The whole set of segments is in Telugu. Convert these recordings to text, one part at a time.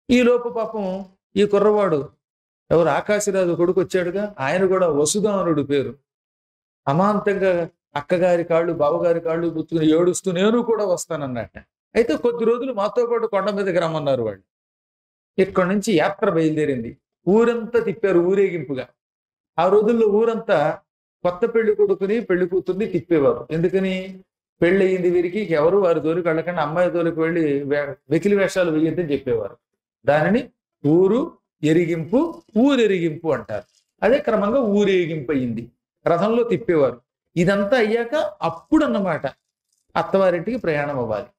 ఈ లోపు పాపం ఈ కుర్రవాడు ఎవరు ఆకాశరాజు కొడుకు వచ్చాడుగా ఆయన కూడా వసుదానుడు పేరు అమాంతంగా అక్కగారి కాళ్ళు బావగారి కాళ్ళు గుర్తుకుని ఏడుస్తూ నేను కూడా వస్తానన్నట్ట అయితే కొద్ది రోజులు మాతో పాటు కొండ మీదకి రమ్మన్నారు వాళ్ళు ఇక్కడి నుంచి యాత్ర బయలుదేరింది ఊరంతా తిప్పారు ఊరేగింపుగా ఆ రోజుల్లో ఊరంతా కొత్త పెళ్లి కొడుకుని పెళ్లి కూతుర్ని తిప్పేవారు ఎందుకని పెళ్లి అయింది వీరికి ఎవరు వారి జోలికి వెళ్ళకుండా అమ్మాయి జోలికి వెళ్ళి వే- వెకిలి వేషాలు వేయొద్దని చెప్పేవారు దానిని ఊరు ఎరిగింపు ఊరెరిగింపు అంటారు అదే క్రమంగా ఊరేగింపు అయింది రథంలో తిప్పేవారు ఇదంతా అయ్యాక అప్పుడు అన్నమాట అత్తవారింటికి ప్రయాణం అవ్వాలి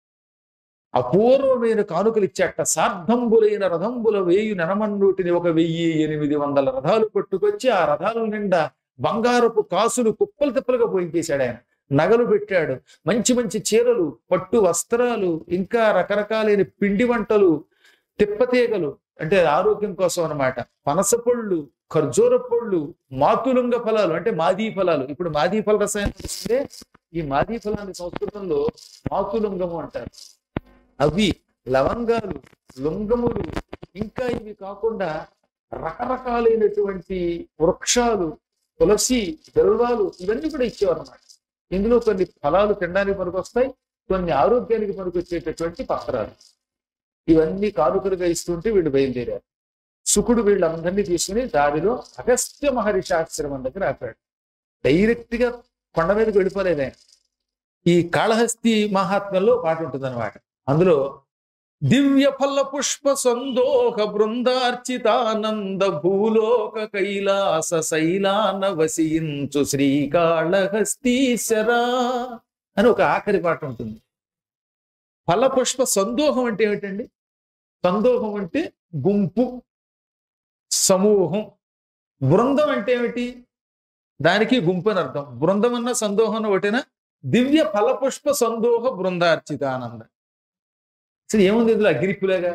అపూర్వమైన కానుకలు ఇచ్చాట సార్ధంబులైన రథంబుల వేయు నెనమన్నుటిని ఒక వెయ్యి ఎనిమిది వందల రథాలు పట్టుకొచ్చి ఆ రథాల నిండా బంగారపు కాసులు కుప్పలు తిప్పలుగా పోయించేశాడు ఆయన నగలు పెట్టాడు మంచి మంచి చీరలు పట్టు వస్త్రాలు ఇంకా రకరకాలైన పిండి వంటలు తిప్పతీగలు అంటే ఆరోగ్యం కోసం అన్నమాట పనస పళ్ళు ఖర్జూర పళ్ళు మాతులుంగ ఫలాలు అంటే మాదీ ఫలాలు ఇప్పుడు మాదీ ఫల రసాయనం వస్తే ఈ మాదీ ఫలాన్ని సంస్కృతంలో మాతులుంగము అంటారు అవి లవంగాలు లుంగములు ఇంకా ఇవి కాకుండా రకరకాలైనటువంటి వృక్షాలు తులసి బెల్వాలు ఇవన్నీ కూడా ఇచ్చేవారు అన్నమాట ఇందులో కొన్ని ఫలాలు తినడానికి పనికొస్తాయి కొన్ని ఆరోగ్యానికి పనికొచ్చేటటువంటి పత్రాలు ఇవన్నీ కానుకలుగా ఇస్తుంటే వీళ్ళు బయలుదేరారు శుకుడు వీళ్ళందరినీ తీసుకుని దారిలో అగస్త్య మహర్షి ఆశ్రమం దగ్గర ఆపాడు డైరెక్ట్ గా కొండ మీదకి వెళ్ళిపోలేదు ఆయన ఈ కాళహస్తి మహాత్మ్యంలో పాట ఉంటుంది అందులో దివ్య ఫల పుష్ప సందోహ బృందార్చితానంద భూలోక కైలాస శైలాన వసించు శ్రీకాళహస్తీశ్వరా అని ఒక ఆఖరి పాట ఉంటుంది ఫల పుష్ప సందోహం అంటే ఏమిటండి సందోహం అంటే గుంపు సమూహం బృందం అంటే ఏమిటి దానికి గుంపు అని అర్థం బృందం అన్న సందోహం అన్న ఒకటేనా దివ్య ఫలపుష్ప సందోహ బృందార్చితానంద అసలు ఏముంది ఇందులో అగ్రిప్పులేగా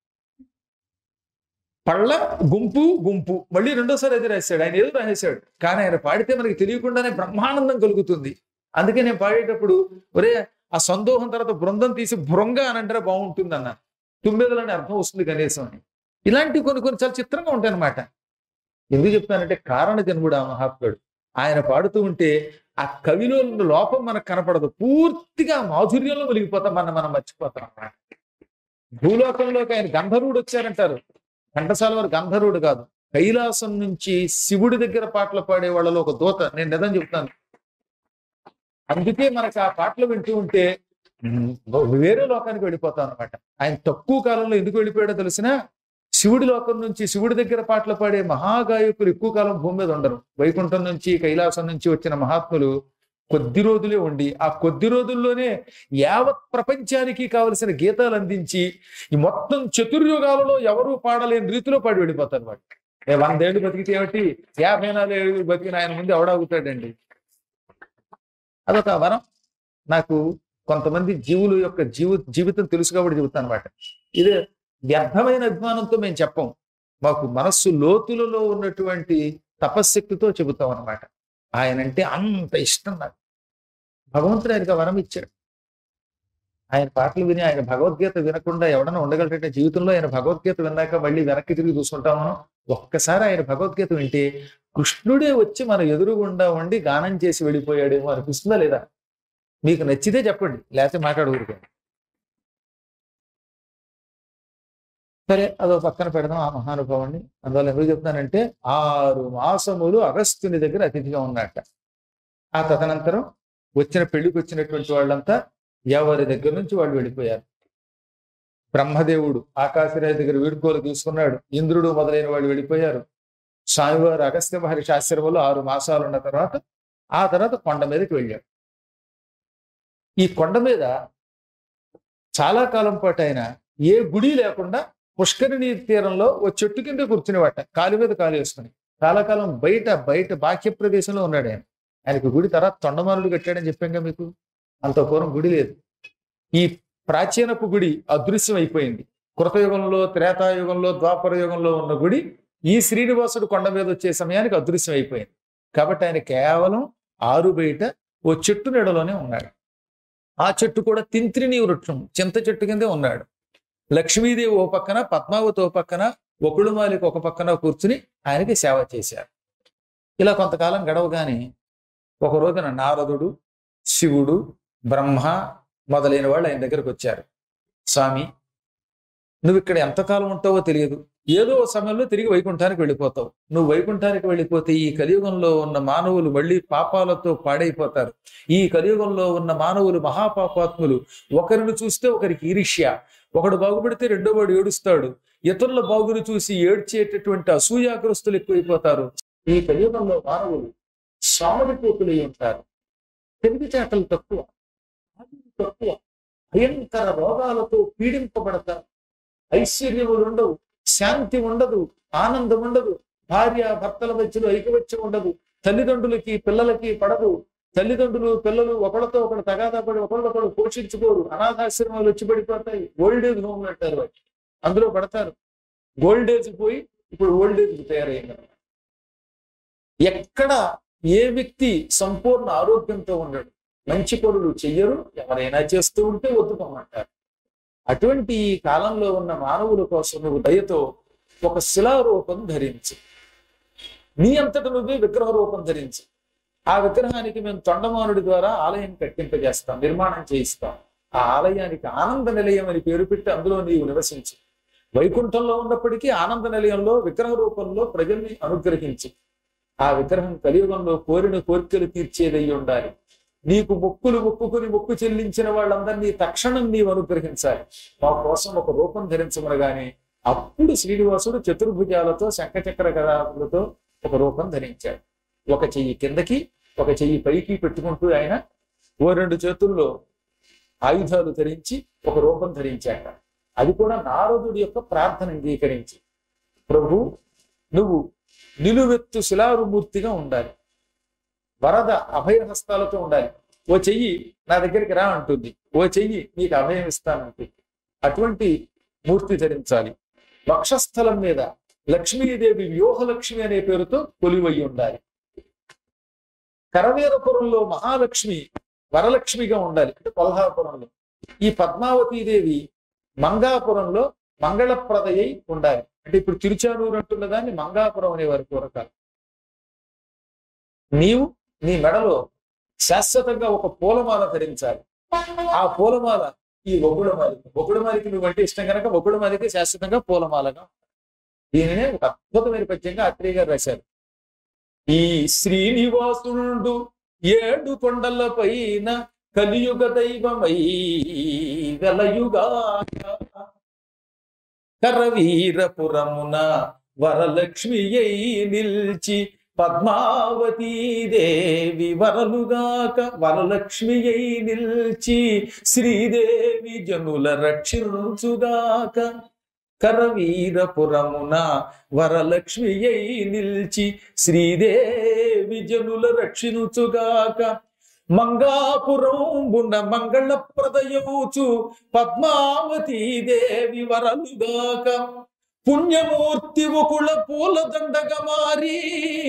పళ్ళ గుంపు గుంపు మళ్ళీ రెండోసారి అది రాశాడు ఆయన ఏదో రాసేశాడు కానీ ఆయన పాడితే మనకి తెలియకుండానే బ్రహ్మానందం కలుగుతుంది అందుకే నేను పాడేటప్పుడు ఒరే ఆ సందోహం తర్వాత బృందం తీసి బృంగ అని అంటే బాగుంటుంది అన్న తుమ్మెదలని అర్థం వస్తుంది కనీసం అని ఇలాంటివి కొన్ని కొన్ని చాలా చిత్రంగా ఉంటాయి అన్నమాట ఎందుకు చెప్తానంటే కారణ జన్ముడు ఆ మహాత్ముడు ఆయన పాడుతూ ఉంటే ఆ కవిలో ఉన్న లోపం మనకు కనపడదు పూర్తిగా మాధుర్యంలో వెలిగిపోతాం మనం మనం మర్చిపోతాం అన్నమాట భూలోకంలోకి ఆయన గంధర్వుడు వచ్చారంటారు ఘంటసాల వారు గంధర్వుడు కాదు కైలాసం నుంచి శివుడి దగ్గర పాటలు పాడే వాళ్ళలో ఒక దూత నేను నిజం చెప్తాను అందుకే మనకు ఆ పాటలు వింటూ ఉంటే ఉమ్, వేరే లోకానికి వెళ్ళిపోతాం అనమాట ఆయన తక్కువ కాలంలో ఎందుకు వెళ్ళిపోయాడో తెలిసిన శివుడి లోకం నుంచి శివుడి దగ్గర పాటలు పాడే మహాగాయకులు ఎక్కువ కాలం భూమి మీద ఉండరు వైకుంఠం నుంచి కైలాసం నుంచి వచ్చిన మహాత్ములు కొద్ది రోజులే ఉండి ఆ కొద్ది రోజుల్లోనే యావత్ ప్రపంచానికి కావలసిన గీతాలు అందించి ఈ మొత్తం చతుర్యుగాలలో ఎవరూ పాడలేని రీతిలో పాడి వెళ్ళిపోతారు వాడు ఏ వందేళ్ళు బతికితే ఏమిటి యాభై నాలుగు ఏళ్ళు బతికిన ఆయన ముందు ఎవడాగుతాడండి అదొక వరం నాకు కొంతమంది జీవుల యొక్క జీవ జీవితం తెలుసు కాబట్టి చెబుతాను అనమాట ఇదే వ్యర్థమైన అభిమానంతో మేము చెప్పం మాకు మనస్సు లోతులలో ఉన్నటువంటి తపశ్శక్తితో చెబుతాం అనమాట ఆయన అంటే అంత ఇష్టం నాకు భగవంతుడు ఆయనకు ఆ వరం ఇచ్చాడు ఆయన పాటలు విని ఆయన భగవద్గీత వినకుండా ఎవడన్నా ఉండగలంటే జీవితంలో ఆయన భగవద్గీత విన్నాక మళ్ళీ వెనక్కి తిరిగి చూసుకుంటాం మనం ఒక్కసారి ఆయన భగవద్గీత వింటే కృష్ణుడే వచ్చి మన ఎదురుగుండా ఉండి గానం చేసి వెళ్ళిపోయాడేమో అనిపిస్తుందా లేదా మీకు నచ్చితే చెప్పండి లేకపోతే మాట్లాడకూడదు సరే అదో పక్కన పెడదాం ఆ మహానుభావాన్ని అందువల్ల ఎందుకు చెప్తానంటే ఆరు మాసములు అగస్త్యుని దగ్గర అతిథిగా ఉన్నట్ట ఆ తదనంతరం వచ్చిన పెళ్లికి వచ్చినటువంటి వాళ్ళంతా ఎవరి దగ్గర నుంచి వాళ్ళు వెళ్ళిపోయారు బ్రహ్మదేవుడు ఆకాశరాజు దగ్గర వీడుకోలు తీసుకున్నాడు ఇంద్రుడు మొదలైన వాళ్ళు వెళ్ళిపోయారు స్వామివారు అగస్త్య మహర్షి ఆశ్రమంలో ఆరు మాసాలు ఉన్న తర్వాత ఆ తర్వాత కొండ మీదకి వెళ్ళాడు ఈ కొండ మీద చాలా కాలం పాటు ఆయన ఏ గుడి లేకుండా పుష్కరిణి తీరంలో ఓ చెట్టు కింద కూర్చునేవాట కాలు మీద కాలు వేసుకుని చాలా కాలం బయట బయట బాహ్య ప్రదేశంలో ఉన్నాడు ఆయన ఆయనకు గుడి తర్వాత తొండమానుడు కట్టాడని చెప్పాక మీకు అంత పూర్వం గుడి లేదు ఈ ప్రాచీనపు గుడి అదృశ్యం అయిపోయింది కృతయుగంలో త్రేతాయుగంలో ద్వాపర యుగంలో ఉన్న గుడి ఈ శ్రీనివాసుడు కొండ మీద వచ్చే సమయానికి అదృశ్యం అయిపోయింది కాబట్టి ఆయన కేవలం ఆరు బయట ఓ చెట్టు నీడలోనే ఉన్నాడు ఆ చెట్టు కూడా తింత్రిని వృక్షం చింత చెట్టు కిందే ఉన్నాడు లక్ష్మీదేవి ఓ పక్కన పద్మావతి ఓ పక్కన ఒకడుమాలికి ఒక పక్కన కూర్చుని ఆయనకి సేవ చేశారు ఇలా కొంతకాలం గడవగానే ఒక రోజున నారదుడు శివుడు బ్రహ్మ మొదలైన వాళ్ళు ఆయన దగ్గరకు వచ్చారు స్వామి నువ్వు ఇక్కడ ఎంతకాలం ఉంటావో తెలియదు ఏదో ఒక సమయంలో తిరిగి వైకుంఠానికి వెళ్ళిపోతావు నువ్వు వైకుంఠానికి వెళ్ళిపోతే ఈ కలియుగంలో ఉన్న మానవులు మళ్ళీ పాపాలతో పాడైపోతారు ఈ కలియుగంలో ఉన్న మానవులు మహాపాపాత్ములు ఒకరిని చూస్తే ఒకరికి ఈర్ష్య ఒకడు బాగుపడితే రెండో వాడు ఏడుస్తాడు ఇతరుల బాగుని చూసి ఏడ్చేటటువంటి అసూయాగ్రస్తులు ఎక్కువైపోతారు ఈ కలియుగంలో మానవులు స్వామిపోతులై ఉంటారు తెలివితేటలు తక్కువ ఆయువు తక్కువ భయంకర రోగాలతో పీడింపబడతారు ఐశ్వర్యములు ఉండవు శాంతి ఉండదు ఆనందం ఉండదు భార్య భర్తల మధ్యలో ఐకమత్యం ఉండదు తల్లిదండ్రులకి పిల్లలకి పడదు తల్లిదండ్రులు పిల్లలు ఒకళ్ళతో ఒకడు తగాదా పడి ఒకళ్ళొకడు పోషించుకోరు అనాథాశ్రమాలు వచ్చి పడిపోతాయి ఓల్డ్ ఏజ్ హోమ్లు అంటారు వాటి అందులో పడతారు గోల్డ్ ఏజ్ పోయి ఇప్పుడు ఓల్డ్ ఏజ్ తయారైంది ఎక్కడ ఏ వ్యక్తి సంపూర్ణ ఆరోగ్యంతో ఉండడు మంచి పనులు చెయ్యరు ఎవరైనా చేస్తూ ఉంటే ఒత్తుకోమంటారు అటువంటి ఈ కాలంలో ఉన్న మానవుల కోసం నువ్వు దయతో ఒక శిలారూపం ధరించి నీ అంతట నువ్వే విగ్రహ రూపం ధరించి ఆ విగ్రహానికి మేము తొండమానుడి ద్వారా ఆలయం కట్టింపజేస్తాం నిర్మాణం చేయిస్తాం ఆ ఆలయానికి ఆనంద నిలయం అని పేరు పెట్టి అందులో నీవు నివసించు వైకుంఠంలో ఉన్నప్పటికీ ఆనంద నిలయంలో విగ్రహ రూపంలో ప్రజల్ని అనుగ్రహించి ఆ విగ్రహం కలియుగంలో కోరిన కోరికలు తీర్చేదై ఉండాలి నీకు మొక్కులు మొక్కుకుని మొక్కు చెల్లించిన వాళ్ళందరినీ తక్షణం నీవు అనుగ్రహించాలి మా కోసం ఒక రూపం ధరించమనగానే అప్పుడు శ్రీనివాసుడు చతుర్భుజాలతో శంఖచక్ర గదాలతో ఒక రూపం ధరించాడు ఒక చెయ్యి కిందకి ఒక చెయ్యి పైకి పెట్టుకుంటూ ఆయన ఓ రెండు చేతుల్లో ఆయుధాలు ధరించి ఒక రూపం ధరించాట అది కూడా నారదుడి యొక్క ప్రార్థన అంగీకరించి ప్రభు నువ్వు నిలువెత్తు శిలారుమూర్తిగా ఉండాలి వరద అభయహస్తాలతో ఉండాలి ఓ చెయ్యి నా దగ్గరికి రా అంటుంది ఓ చెయ్యి నీకు అభయం ఇస్తానంటుంది అటువంటి మూర్తి ధరించాలి వక్షస్థలం మీద లక్ష్మీదేవి వ్యూహలక్ష్మి అనే పేరుతో కొలువై ఉండాలి కరవీరపురంలో మహాలక్ష్మి వరలక్ష్మిగా ఉండాలి అంటే కొల్హాపురంలో ఈ పద్మావతీదేవి మంగాపురంలో మంగళప్రదయై ఉండాలి అంటే ఇప్పుడు తిరుచానూరు అంటున్న దాన్ని మంగాపురం అనేవారు పూర్వకాలం నీవు నీ మెడలో శాశ్వతంగా ఒక పూలమాల ధరించాలి ఆ పూలమాల ఈ ఒగుడమాలికి ఒగుడమాలికి నువ్వు అంటే ఇష్టం కనుక ఒగుడమాలికి శాశ్వతంగా పూలమాలగా దీనినే ఒక అద్భుతమైన పద్యంగా అత్రేయ గారు రాశారు ఈ శ్రీనివాసుడు ఏడు కొండల పైన కలియుగ దైవమై వెలయుగా కరవీరపురమున వరలక్ష్మి అయి నిల్చి పద్మావతీ దేవి వరలుగాక వరలక్ష్మి అయి నిల్చి శ్రీదేవి జనుల రక్షించుగాక కరవీరపురమున వరలక్ష్మి అయి నిల్చి శ్రీదేవి జనుల రక్షించుగాక మంగాపురం గుండ మంగళ ప్రదయవుచు పద్మావతీ దేవి వరలుగాక పుణ్యమూర్తి ఒకళ పూలదండగా మారి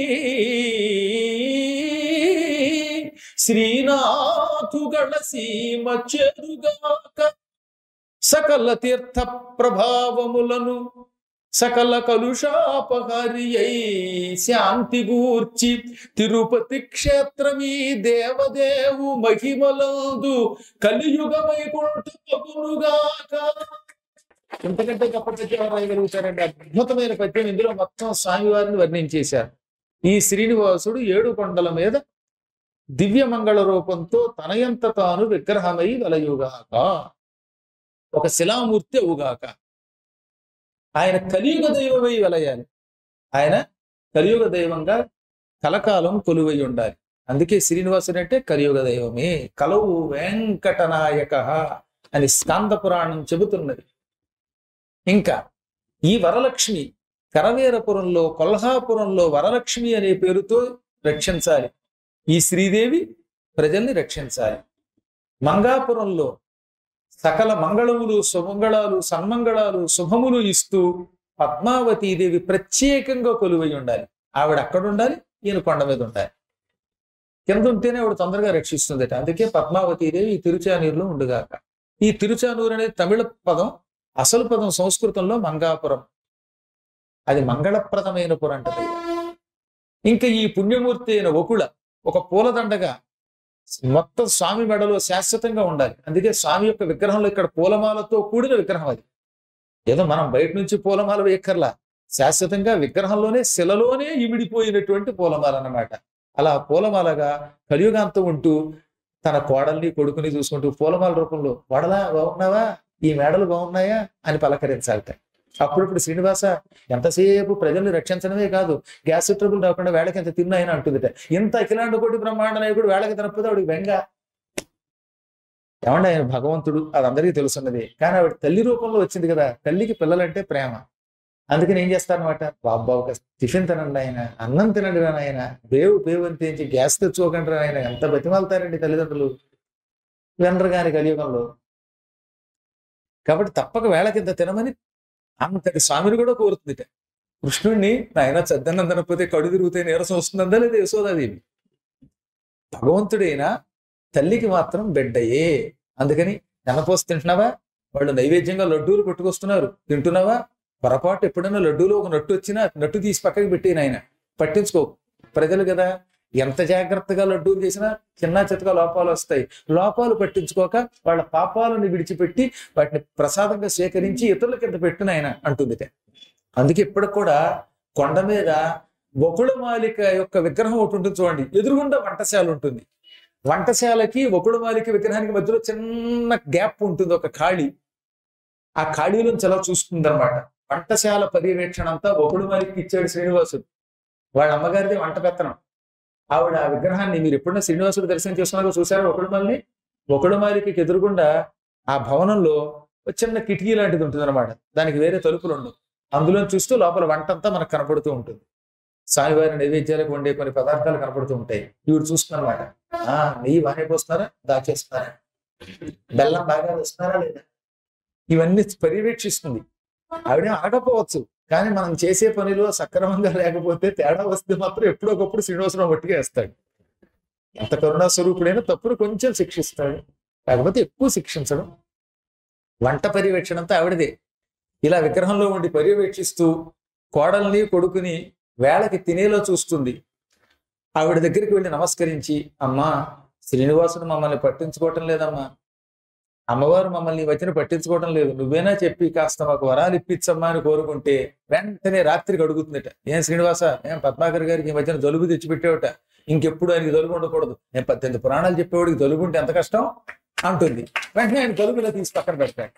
శ్రీనాథుగళ సీమ చెరుగాక సకల తీర్థ ప్రభావములను సకల కలుషాపహారి అయి శాంతి గూర్చి తిరుపతి క్షేత్రమీ దేవదేవు మహిమలందు కలియుగ వైకుంఠముగాక ఇంతకంటే గొప్ప పద్యం ఎవరు రాయగలుగుతారండి అద్భుతమైన పద్యం ఇందులో మొత్తం స్వామివారిని వర్ణించేశారు ఈ శ్రీనివాసుడు ఏడు కొండల మీద దివ్య మంగళ రూపంతో తనయంత తాను విగ్రహమై వెలయుగాక ఒక శిలామూర్తి అవుగాక ఆయన కలియుగ దైవమై వెలయాలి ఆయన కలియుగ దైవంగా కలకాలం కొలువై ఉండాలి అందుకే శ్రీనివాసుడు అంటే కలియుగ దైవమే కలవు వెంకటనాయక అని స్కాంద పురాణం చెబుతున్నది ఇంకా ఈ వరలక్ష్మి కరవీరపురంలో కొల్హాపురంలో వరలక్ష్మి అనే పేరుతో రక్షించాలి ఈ శ్రీదేవి ప్రజల్ని రక్షించాలి మంగాపురంలో సకల మంగళములు సుమంగళాలు సన్మంగళాలు శుభములు ఇస్తూ పద్మావతీదేవి ప్రత్యేకంగా కొలువై ఉండాలి ఆవిడ అక్కడ ఉండాలి ఈయన కొండ మీద ఉండాలి కింద ఉంటేనే ఆవిడ తొందరగా రక్షిస్తుందట అందుకే పద్మావతీదేవి ఈ తిరుచానూరులో ఉండుగాక ఈ తిరుచానూరు అనేది తమిళ పదం అసలు పదం సంస్కృతంలో మంగాపురం అది మంగళప్రదమైన పురం అంటది ఇంకా ఈ పుణ్యమూర్తి అయిన వకుళ ఒక పూలదండగా మొత్తం స్వామి మెడలో శాశ్వతంగా ఉండాలి అందుకే స్వామి యొక్క విగ్రహంలో ఇక్కడ పూలమాలతో కూడిన విగ్రహం అది ఏదో మనం బయట నుంచి పూలమాల వేయక్కర్లా శాశ్వతంగా విగ్రహంలోనే శిలలోనే ఇమిడిపోయినటువంటి పూలమాల అన్నమాట అలా పూలమాలగా కలియుగాంతం ఉంటూ తన కోడల్ని కొడుకుని చూసుకుంటూ పూలమాల రూపంలో వడలా బాగున్నావా ఈ మేడలు బాగున్నాయా అని పలకరించాలట అప్పుడప్పుడు శ్రీనివాస ఎంతసేపు ప్రజల్ని రక్షించడమే కాదు గ్యాస్ ట్రబుల్ రాకుండా వేళకి ఎంత తిన్నాయని అంటుందిట ఇంత అఖిలాండ కోటి బ్రహ్మాండ నాయకుడు వేళకి తినకపోతే ఆవిడకి బెంగ ఏమండి ఆయన భగవంతుడు అది అందరికీ తెలుసున్నది కానీ ఆవిడ తల్లి రూపంలో వచ్చింది కదా తల్లికి పిల్లలంటే ప్రేమ అందుకని ఏం చేస్తారనమాట బాబా ఒక టిఫిన్ తినండి ఆయన అన్నం తినండి రా ఆయన బేవు బేవు అని తెంచి గ్యాస్ తెచ్చుకోకండి రా ఆయన ఎంత బతిమాలుతారండి తల్లిదండ్రులు వినరు కాని కలియుగంలో కాబట్టి తప్పక వేళకింత తినమని అంతటి స్వామిని కూడా కోరుతుందిట కృష్ణుడిని ఆయన చద్దన్నం తినకపోతే కడు తిరిగితే నీరసం వస్తుందా లేదా యశోదాదేవి భగవంతుడైనా తల్లికి మాత్రం బిడ్డయే అందుకని నెనపోసి తింటున్నావా వాళ్ళు నైవేద్యంగా లడ్డూలు కొట్టుకొస్తున్నారు తింటున్నావా పొరపాటు ఎప్పుడైనా లడ్డూలో ఒక నట్టు వచ్చినా నట్టు తీసి పక్కకి పెట్టి నాయన పట్టించుకో ప్రజలు కదా ఎంత జాగ్రత్తగా లడ్డూలు చేసినా చిన్న చితక లోపాలు వస్తాయి లోపాలు పట్టించుకోక వాళ్ళ పాపాలను విడిచిపెట్టి వాటిని ప్రసాదంగా స్వీకరించి ఇతరుల కింద పెట్టిన ఆయన అంటుంది అందుకే ఇప్పటికి కూడా కొండ మీద వకుళమాలిక యొక్క విగ్రహం ఒకటి ఉంటుంది చూడండి ఎదురుగుండా వంటశాల ఉంటుంది వంటశాలకి వకుళమాలిక విగ్రహానికి మధ్యలో చిన్న గ్యాప్ ఉంటుంది ఒక ఖాళీ ఆ ఖాళీలోంచి అలా చూస్తుంది అనమాట వంటశాల పర్యవేక్షణ అంతా వకుళమాలికి ఇచ్చాడు శ్రీనివాసుడు వాళ్ళ అమ్మగారిది వంట పెత్తనం ఆవిడ ఆ విగ్రహాన్ని మీరు ఎప్పుడైనా శ్రీనివాసుడు దర్శనం చేసుకున్నారో చూసారా ఒకడుమాలిని ఒకడుమాలికి ఎదురుగుండా ఆ భవనంలో ఒక చిన్న కిటికీ లాంటిది ఉంటుంది అనమాట దానికి వేరే తలుపులు ఉండవు అందులో చూస్తూ లోపల వంట అంతా మనకు కనపడుతూ ఉంటుంది స్వామివారి నైవేద్యాలకు వండే కొన్ని పదార్థాలు కనపడుతూ ఉంటాయి ఇవి చూస్తుందన్నమాట ఆ నెయ్యి బాగానే పోస్తున్నారా దాచేస్తున్నారా బెల్లం బాగా వేస్తున్నారా లేదా ఇవన్నీ పర్యవేక్షిస్తుంది ఆవిడేం అనకపోవచ్చు కానీ మనం చేసే పనిలో సక్రమంగా లేకపోతే తేడా వస్తే మాత్రం ఎప్పుడో ఒకప్పుడు శ్రీనివాసరావు మట్టిగా వేస్తాడు ఎంత కరుణా స్వరూపుడైనా తప్పును కొంచెం శిక్షిస్తాడు కాకపోతే ఎక్కువ శిక్షించడం వంట పర్యవేక్షణ అంతా ఆవిడదే ఇలా విగ్రహంలో ఉండి పర్యవేక్షిస్తూ కోడల్ని కొడుకుని వేళకి తినేలో చూస్తుంది ఆవిడ దగ్గరికి వెళ్ళి నమస్కరించి అమ్మా శ్రీనివాసుడు మమ్మల్ని పట్టించుకోవటం లేదమ్మా అమ్మవారు మమ్మల్ని ఈ వచ్చిన పట్టించుకోవడం లేదు నువ్వేనా చెప్పి కాస్త మాకు వరాలు ఇప్పించమ్మా అని కోరుకుంటే వెంటనే రాత్రికి అడుగుతుందట ఏం శ్రీనివాస ఏం పద్మాకర్ గారికి ఈ మధ్యన జలుబు తెచ్చిపెట్టావట ఇంకెప్పుడు ఆయనకి జలుబు ఉండకూడదు నేను పద్దెనిమిది పురాణాలు చెప్పేవాడికి జలుబు ఉంటే ఎంత కష్టం అంటుంది వెంటనే ఆయన జలుబు ఇలా తీసి పక్కన పెడతాడు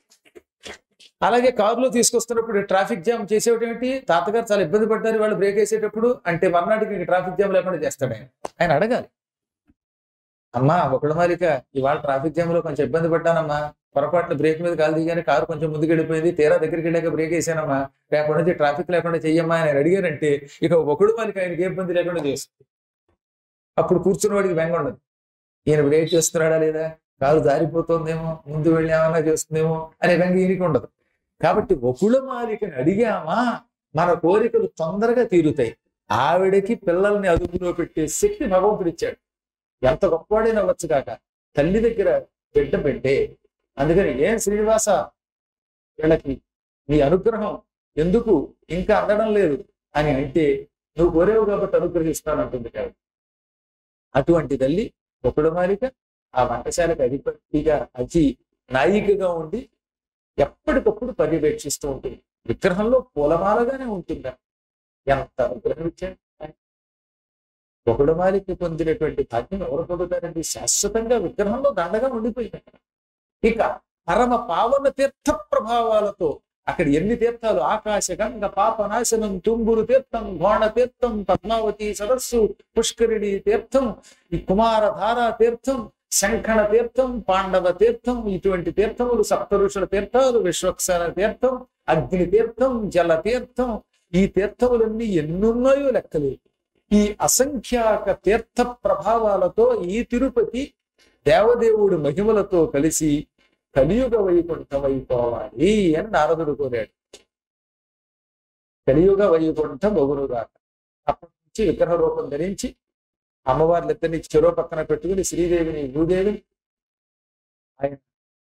అలాగే కారులో తీసుకొస్తున్నప్పుడు ట్రాఫిక్ జామ్ చేసేవాటి ఏంటి తాతగారు చాలా ఇబ్బంది పడ్డారు వాళ్ళు బ్రేక్ వేసేటప్పుడు అంటే మర్నాటికి ఇంక ట్రాఫిక్ జామ్ లేకుండా చేస్తాడు ఆయన ఆయన అడగాలి అమ్మా ఒకడు మాలిక ఇవాళ ట్రాఫిక్ జామ్ లో కొంచెం ఇబ్బంది పడ్డానమ్మా పొరపాటున బ్రేక్ మీద కాలు దిగానే కారు కొంచెం ముందుకు వెళ్ళిపోయింది తీరా దగ్గరికి వెళ్ళాక బ్రేక్ వేసానమ్మా రేపటి నుంచి ట్రాఫిక్ లేకుండా చెయ్యమ్మా అని ఆయన అడిగారంటే ఇక ఒకడు మాలిక ఆయనకి ఏ ఇబ్బంది లేకుండా చేస్తుంది అప్పుడు కూర్చున్న వాడికి బెంగ ఉండదు ఈయన బ్రేక్ చేస్తున్నాడా లేదా కారు జారిపోతుందేమో ముందు వెళ్ళి ఏమన్నా చేస్తుందేమో అనే బెంగ ఈయనకి ఉండదు కాబట్టి ఒకళ్ళ మాలికని అడిగామా మన కోరికలు తొందరగా తీరుతాయి ఆవిడకి పిల్లల్ని అదుపులో పెట్టే శక్తి భగవంతుడు ఇచ్చాడు ఎంత గొప్పవాడైనా అవ్వచ్చు కాక తల్లి దగ్గర బిడ్డ బిడ్డే అందుకని ఏం శ్రీనివాస వీళ్ళకి నీ అనుగ్రహం ఎందుకు ఇంకా అందడం లేదు అని అంటే నువ్వు కోరేవు కాబట్టి అనుగ్రహిస్తానంటుంది కాదు అటువంటి తల్లి ఒకడు మాలిక ఆ వంటశాలకు అధిపతిగా అచి నాయికగా ఉండి ఎప్పటికప్పుడు పర్యవేక్షిస్తూ ఉంటుంది విగ్రహంలో పూలమాలగానే ఉంటుందా ఎంత అనుగ్రహం ఇచ్చాడు ఆయన. ఒకడు మాలికి పొందినటువంటి భాగ్యం ఎవరు పొందుతారండి శాశ్వతంగా విగ్రహంలో దండగా ఉండిపోయింది అక్కడ. ఇక పరమ పావన తీర్థ ప్రభావాలతో అక్కడ ఎన్ని తీర్థాలు ఆకాశ గంగ పాపనాశనం తుంగురు తీర్థం ఘోణ తీర్థం పద్మావతి సదస్సు పుష్కరిణి తీర్థం ఈ కుమార ధారా తీర్థం శంఖణ తీర్థం పాండవ తీర్థం ఇటువంటి తీర్థములు సప్త ఋషుల తీర్థాలు విశ్వక్సన తీర్థం అగ్ని తీర్థం జల తీర్థం ఈ తీర్థములన్నీ ఎన్నున్నాయో లెక్కలేదు ఈ అసంఖ్యాక తీర్థ ప్రభావాలతో ఈ తిరుపతి దేవదేవుడి మహిమలతో కలిసి కలియుగ వైకుంఠమైపోవాలి అని నారదుడు కోరాడు కలియుగ వైకుంఠ బొగురుగాక అప్పటి నుంచి విగ్రహ రూపం ధరించి అమ్మవార్లిద్దరిని చెరో పక్కన పెట్టుకుని శ్రీదేవిని భూదేవిని ఆయన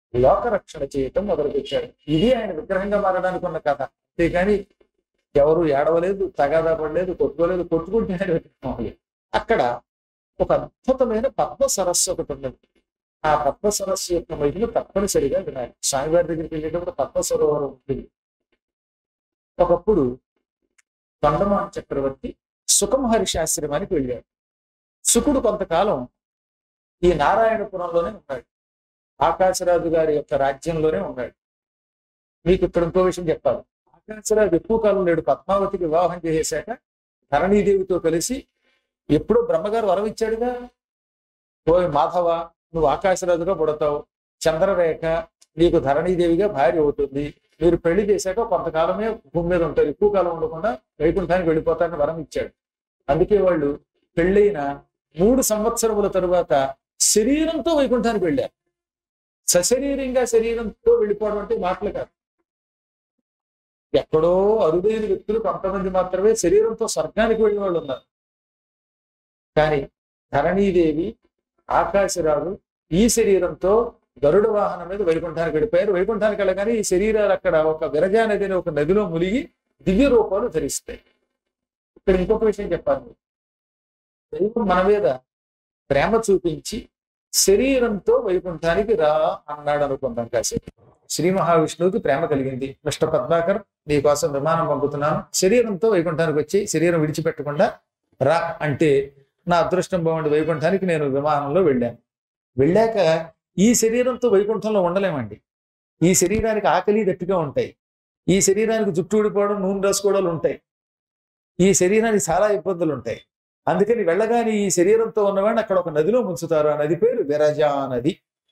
లోకరక్షణ చేయటం మొదలుపెట్టాడు ఇది ఆయన విగ్రహంగా మారడానికి ఉన్న కథ అంతేకాని ఎవరు ఏడవలేదు తగాదా పడలేదు కొట్టుకోలేదు కొట్టుకుంటే ఆయన విగ్రహం అవ్వలేదు. అక్కడ ఒక అద్భుతమైన పద్మ సరస్సు ఒకటి ఉన్నది ఆ పద్మ సరస్సు యొక్క మహిమ తప్పనిసరిగా వినాలి స్వామివారి దగ్గరికి వెళ్ళేటప్పుడు పద్మ సరోవరం ఉంటుంది ఒకప్పుడు తొండమాన చక్రవర్తి సుఖమహర్షి ఆశ్రమానికి వెళ్ళాడు సుకుడు కొంతకాలం ఈ నారాయణపురంలోనే ఉన్నాడు ఆకాశరాజు గారి యొక్క రాజ్యంలోనే ఉన్నాడు మీకు ఇక్కడ ఇంకో విషయం చెప్పాలి ఆకాశరాజు ఎక్కువ కాలం లేడు పద్మావతికి వివాహం చేసేశాక ధరణీదేవితో కలిసి ఎప్పుడో బ్రహ్మగారు వరం ఇచ్చాడుగా ఓ మాధవ నువ్వు ఆకాశరాజుగా పుడతావు చంద్రరేఖ నీకు ధరణీదేవిగా భార్య అవుతుంది మీరు పెళ్లి చేశాక కొంతకాలమే భూమి మీద ఉంటారు ఎక్కువ కాలం ఉండకుండా వైకుంఠానికి వెళ్ళిపోతారని వరం ఇచ్చాడు అందుకే వాళ్ళు పెళ్ళైన మూడు సంవత్సరముల తరువాత శరీరంతో వైకుంఠానికి వెళ్ళారు సశరీరంగా శరీరంతో వెళ్ళిపోవడం అంటే మాటలు కాదు ఎక్కడో అరుదైన వ్యక్తులు కొంతమంది మాత్రమే శరీరంతో స్వర్గానికి వెళ్ళిన వాళ్ళు ఉన్నారు కానీ ధరణీదేవి ఆకాశరాజు ఈ శరీరంతో గరుడ వాహనం మీద వైకుంఠానికి వెళ్ళిపోయారు వైకుంఠానికి వెళ్ళగానే ఈ శరీరాలు అక్కడ ఒక విరజా నది అనే ఒక నదిలో మునిగి దివ్య రూపాలు ధరిస్తాయి ఇక్కడ ఇంకొక విషయం చెప్పాలి దైవం మన మీద ప్రేమ చూపించి శరీరంతో వైకుంఠానికి రా అన్నాడు అనుకుందాం కాసేపు శ్రీ మహావిష్ణువుకి ప్రేమ కలిగింది మిస్టర్ పద్మాకర్ నీకోసం విమానం పంపుతున్నాను శరీరంతో వైకుంఠానికి వచ్చి శరీరం విడిచిపెట్టకుండా రా అంటే నా అదృష్టం బాగుండి వైకుంఠానికి నేను విమానంలో వెళ్ళాను వెళ్ళాక ఈ శరీరంతో వైకుంఠంలో ఉండలేమండి ఈ శరీరానికి ఆకలి గట్టిగా ఉంటాయి ఈ శరీరానికి జుట్టు ఊడిపోవడం నూనె రాసుకోవడాలు ఉంటాయి ఈ శరీరానికి చాలా ఇబ్బందులు ఉంటాయి అందుకని వెళ్ళగానే ఈ శరీరంతో ఉన్నవాడిని అక్కడ ఒక నదిలో ముంచుతారు ఆ నది పేరు విరజా నది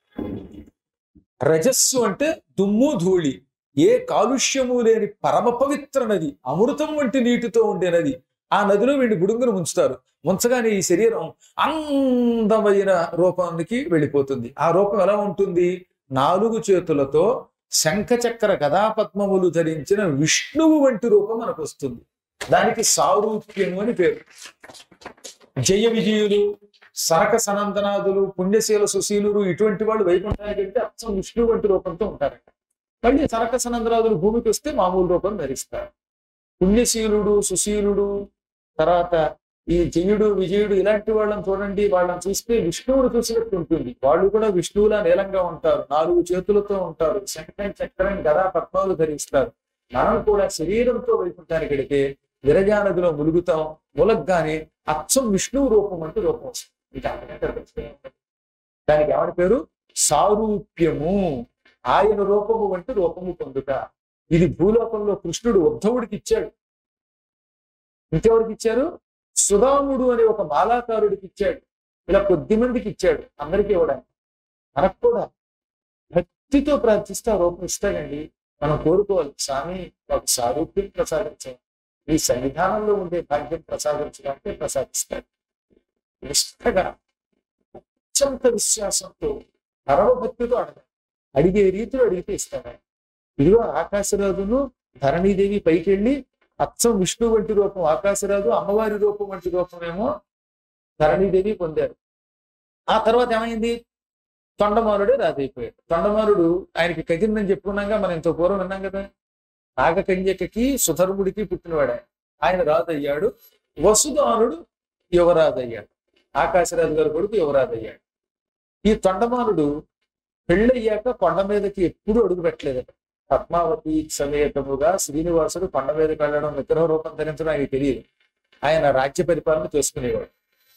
రజస్సు అంటే దుమ్ము ధూళి ఏ కాలుష్యము లేని పరమ పవిత్ర నది అమృతం వంటి నీటితో ఉండే నది ఆ నదిలో వీడిని గుడుంగును ముంచుతారు ముంచగానే ఈ శరీరం అందమైన రూపానికి వెళ్ళిపోతుంది ఆ రూపం ఎలా ఉంటుంది నాలుగు చేతులతో శంఖచక్ర గదాపద్మములు ధరించిన విష్ణువు వంటి రూపం మనకు వస్తుంది దానికి సారూప్యము అని పేరు జయ విజయులు సనక సనందనాదులు పుణ్యశీల సుశీలురు ఇటువంటి వాళ్ళు వైకుంఠానికి వెళ్తే అచ్చం విష్ణువు వంటి రూపంతో ఉంటారట మళ్ళీ సనక సనందనాదులు భూమికి వస్తే మామూలు రూపం ధరిస్తారు పుణ్యశీలుడు సుశీలుడు తర్వాత ఈ జయుడు విజయుడు ఇలాంటి వాళ్ళని చూడండి వాళ్ళని చూస్తే విష్ణువుని చూసినట్టు ఉంటుంది వాళ్ళు కూడా విష్ణువులా నీలంగా ఉంటారు నాలుగు చేతులతో ఉంటారు శంకరం చక్రం గదా పద్మాలు ధరిస్తారు మనం కూడా శరీరంతో వైకుంఠానికి వెళితే విరజా నదిలో ములుగుతాం ములగ్గానే అచ్చం విష్ణువు రూపం అంటూ రూపం వస్తుంది ఇది అంతకంటే అదృష్టం ఏముంది? దానికి ఏమని పేరు సారూప్యము ఆయన రూపము వంటి రూపము పొందుట ఇది భూలోకంలో కృష్ణుడు ఉద్ధవుడికి ఇచ్చాడు ఇంకెవరికి ఇచ్చారు సుధాముడు అనే ఒక మాలాకారుడికి ఇచ్చాడు ఇలా కొద్ది మందికి ఇచ్చాడు అందరికీ ఇవ్వడానికి మనకు కూడా భక్తితో ప్రార్థిస్తే ఆ రూపం ఇస్తాడండి మనం కోరుకోవాలి స్వామి ఒక సారూప్యం ప్రసాదించాలి ఈ సన్నిధానంలో ఉండే భాగ్యం ప్రసాదించడానికి ప్రసాదిస్తాడు నిష్ఠగా అత్యంత విశ్వాసంతో పరమభక్తితో అడగాలి అడిగే రీతిలో అడిగితే ఇస్తాడు ఆయన. ఇదిగో ఆకాశరాజును ధరణీదేవి పైకి వెళ్ళి అచ్చం విష్ణు వంటి రూపం ఆకాశరాజు అమ్మవారి రూపం వంటి రూపమేమో ధరణీదేవి పొందారు ఆ తర్వాత ఏమైంది తొండమారుడే రాజైపోయాడు తొండమారుడు ఆయనకి కజిందని చెప్పుకున్నాగా మనం ఇంత పూర్వం విన్నాం కదా నాగకన్యకకి సుధర్ముడికి పుట్టినవాడు ఆయన ఆయన రాజు అయ్యాడు వసుదానుడు యువరాజు అయ్యాడు ఆకాశరాజు గారి కొడుకు యువరాజు అయ్యాడు ఈ తొండమానుడు పెళ్ళయ్యాక కొండ మీదకి ఎప్పుడు అడుగు పెట్టలేదట పద్మావతి సమేతముగా శ్రీనివాసుడు కొండ మీదకి వెళ్ళడం విగ్రహ రూపం ధరించడం ఆయనకి తెలియదు ఆయన రాజ్య పరిపాలన చేసుకునేవాడు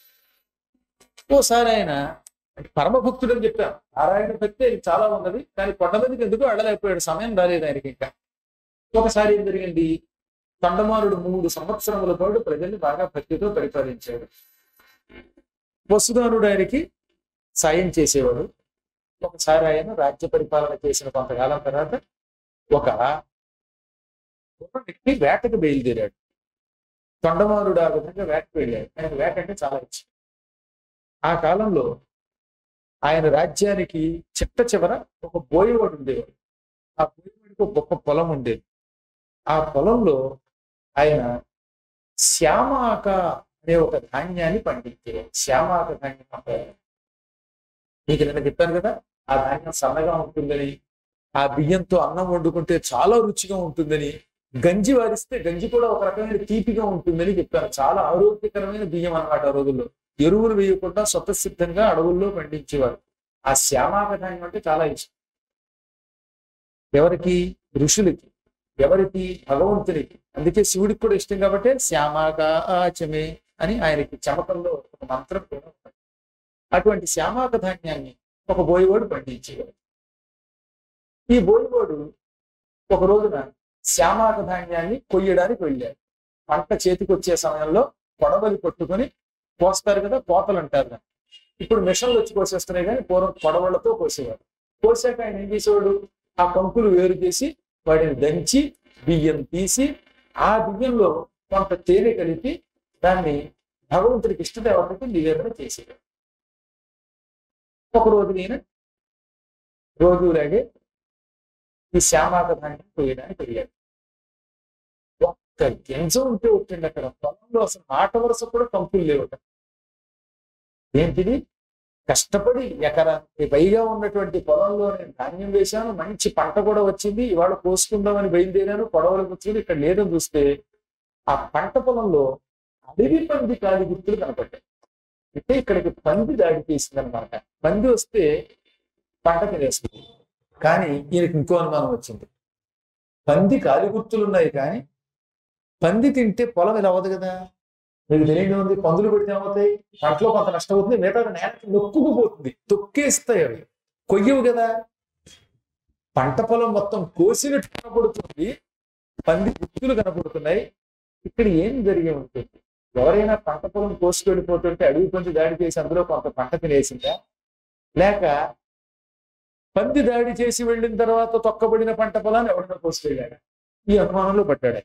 ఓసారి ఆయన పరమభక్తుడు అని చెప్పాను నారాయణ భక్తి ఆయనకి చాలా ఉన్నది కానీ కొండ మీదకి ఎందుకు వెళ్ళలేకపోయాడు సమయం రాలేదు ఆయనకి ఇంకా ఒకసారి ఏం జరిగింది తొండమానుడు మూడు సంవత్సరముల పాటు ప్రజల్ని బాగా భక్తితో పరిపాలించాడు వసుదానుడు ఆయనకి సాయం చేసేవాడు ఒకసారి ఆయన రాజ్య పరిపాలన చేసిన కొంతకాలం తర్వాత ఒక వ్యక్తి వేటకు బయలుదేరాడు తొండమానుడు ఆ విధంగా వేటకు వెళ్ళాడు ఆయనకు వేట అంటే చాలా ఇష్టం ఆ కాలంలో ఆయన రాజ్యానికి చిట్ట చివర ఒక బోయవాడు ఉండేవాడు ఆ బోయవాడికి ఒక గొప్ప పొలం ఉండేది ఆ పొలంలో ఆయన శ్యామాక అనే ఒక ధాన్యాన్ని పండించేవాడు శ్యామాక ధాన్యం అంటే మీకు నిన్న చెప్పాను కదా ఆ ధాన్యం సన్నగా ఉంటుందని ఆ బియ్యంతో అన్నం వండుకుంటే చాలా రుచిగా ఉంటుందని గంజి వారిస్తే గంజి కూడా ఒక రకమైన తీపిగా ఉంటుందని చెప్పారు చాలా ఆరోగ్యకరమైన బియ్యం అన్నమాట ఆ రోజుల్లో ఎరువులు వేయకుండా స్వతసిద్ధంగా అడవుల్లో పండించేవారు ఆ శ్యామాక ధాన్యం అంటే చాలా ఇష్టం ఎవరికి ఋషులకి ఎవరికి భగవంతునికి అందుకే శివుడికి కూడా ఇష్టం కాబట్టి శ్యామాక ఆచమే అని ఆయనకి చమకంలో ఒక మంత్రం కూడా ఉంది. అటువంటి శ్యామాక ధాన్యాన్ని ఒక బోయవాడు పండించేవాడు ఈ బోయవాడు ఒక రోజున శ్యామాక ధాన్యాన్ని కొయ్యడానికి వెళ్ళాడు పంట చేతికి వచ్చే సమయంలో కొడవలి పట్టుకొని కోస్తారు కదా కోతలు అంటారు దాన్ని. ఇప్పుడు మిషన్లు వచ్చి కోసేస్తున్నాయి కానీ పూర్వం కొడవలతో కోసేవాడు కోసాక ఆయన ఏం చేసేవాడు ఆ కంకులు వేరు చేసి వాటిని దంచి బియ్యం తీసి ఆ బియ్యంలో కొంత తేనె కలిపి దాన్ని భగవంతుడికి ఇష్టదేవతకి నివేదన చేసేవాడు ఒక రోజు నేను రోజులాగే ఈ శ్యామాక ధాన్యం కొయ్యడానికి వెళ్ళాడు ఒక్క గింజ ఉంటే వచ్చిండి అక్కడ పొలంలో అసలు మాట వరుస కూడా కంపులు లేవట ఏంటిది కష్టపడి ఎకరానికి పైగా ఉన్నటువంటి పొలంలో నేను ధాన్యం వేశాను మంచి పంట కూడా వచ్చింది ఇవాళ కోసుకుందామని బయలుదేరాను పొడవలు కూర్చుని ఇక్కడ లేదని చూస్తే ఆ పంట పొలంలో అడవి పంది కాలి గుర్తులు కనపడ్డాయి అంటే ఇక్కడికి పంది దాడి చేసింది అనమాట పంది వస్తే పంట తినేస్తుంది కానీ ఈయనకి ఇంకో అనుమానం వచ్చింది పంది కాలి గుర్తులు ఉన్నాయి కానీ పంది తింటే పొలం ఇలా అవ్వదు కదా మీకు తెలియదు ఉంది పందులు పెడితే ఏమవుతాయి పంటలో కొంత నష్టం అవుతుంది మిగతా నేలకి నొక్కుకుపోతుంది తొక్కేస్తాయి అవి కొయ్యవు కదా పంట పొలం మొత్తం కోసినట్టు కనపడుతుంది పంది గుర్తులు కనపడుతున్నాయి ఇక్కడ ఏం జరిగి ఉంటుంది ఎవరైనా పంట పొలం కోసి వెళ్ళిపోతుంటే అడవి పంది దాడి చేసి అందులో కొంత పంట తినేసిందా లేక పంది దాడి చేసి వెళ్ళిన తర్వాత తొక్కబడిన పంట పొలాన్ని ఎవరైనా కోసుకెళ్ళాడా ఈ అనుమానంలో పడ్డాడు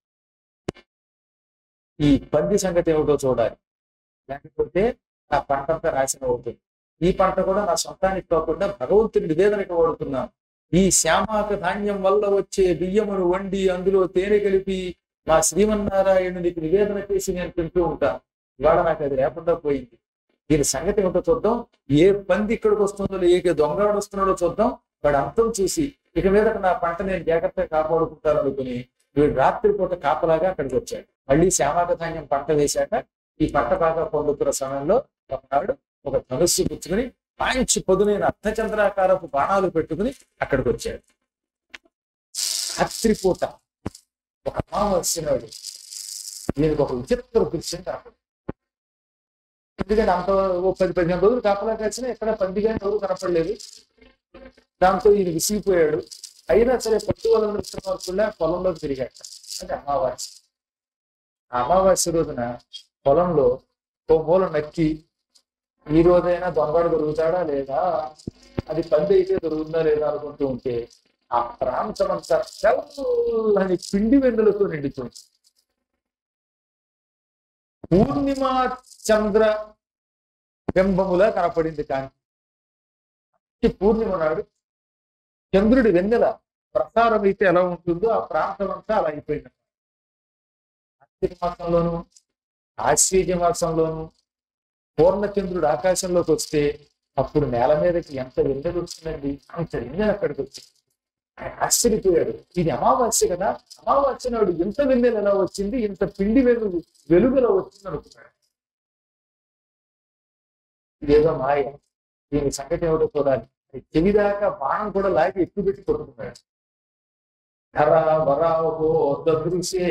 ఈ పంది సంగతి ఏమిటో చూడాలి లేకపోతే నా పంట అంతా నాశనం అవుతుంది ఈ పంట కూడా నా సొంతానికి కాకుండా భగవంతుని నివేదనకి వాడుతున్నాను ఈ శ్యామాక ధాన్యం వల్ల వచ్చే బియ్యమును వండి అందులో తేనె కలిపి మా శ్రీమన్నారాయణునికి నివేదన చేసి నేను తింటూ ఉంటాను ఇవాళ నాకు అది లేకుండా పోయింది దీని సంగతి ఏమిటో చూద్దాం ఏ పంది ఇక్కడికి వస్తుందో ఏ దొంగవాడు వస్తున్నాడో చూద్దాం వాడు అంతం చూసి ఇక మీద నా పంట నేను జాగ్రత్తగా కాపాడుకుంటాను అనుకుని వీడు రాత్రిపూట కాపలాగా అక్కడికి వచ్చాడు మళ్ళీ శ్యామాక ధాన్యం పంట వేశాక ఈ పంట బాగా పొందుతున్న సమయంలో ఒకనాడు ఒక ధనుస్సు పుచ్చుకుని మంచి పొదునైన అర్ధచంద్రాకారపు బాణాలు పెట్టుకుని అక్కడికి వచ్చాడు రాత్రిపూట ఒక అమావాస్య నాడు దీనికి ఒక విచిత్ర దృశ్యం కనపడింది ఎందుకంటే అంత ఓ పది పదిహేను రోజులు కాపలా కాల్చినా ఎక్కడ పందిగా ఎవరు కనపడలేదు దాంతో ఈయన విసిగిపోయాడు అయినా సరే పట్టువల విక్రమార్కుల్లా పొలంలోకి తిరిగాట అంటే అమావాస్య ఆ అమావాస్య రోజున పొలంలో ఓ మూల నక్కి ఈ రోజైనా దొంగడు దొరుకుతాడా లేదా అది పంది అయితే దొరుకుతుందా లేదా అనుకుంటూ ఉంటే ఆ ప్రాంతం అంతా తెల్లని పిండి వెన్నులతో నిండుతుంది పూర్ణిమ చంద్ర బింబములా కనపడింది కానీ ఈ పూర్ణిమ నాడు చంద్రుడి వెన్నెల ప్రసారం అయితే ఎలా ఉంటుందో ఆ ప్రాంతం అంతా అలా అయిపోయింది కార్తీక మాసంలోను ఆశ్వీజ మాసంలోను పూర్ణచంద్రుడు ఆకాశంలోకి వస్తే అప్పుడు నేల మీదకి ఎంత వెన్నెల వచ్చిందండి అంత వెన్నెల అక్కడికి వచ్చింది ఆయన ఆశ్చర్యపోయాడు ఇది అమావాస్య కదా అమావాస్య నాడు ఇంత వెన్నెల ఎలా వచ్చింది ఇంత పిండి వెలుగు వెలుగు ఎలా వచ్చింది అనుకున్నాడు ఇదేదో మాయ దీని సంగతి ఏమిటో చూడాలి చెవిదాకా బాణం కూడా లాగి ఎక్కువ పెట్టి కొట్టుకున్నాడు ధర వరాహో దృశ్యే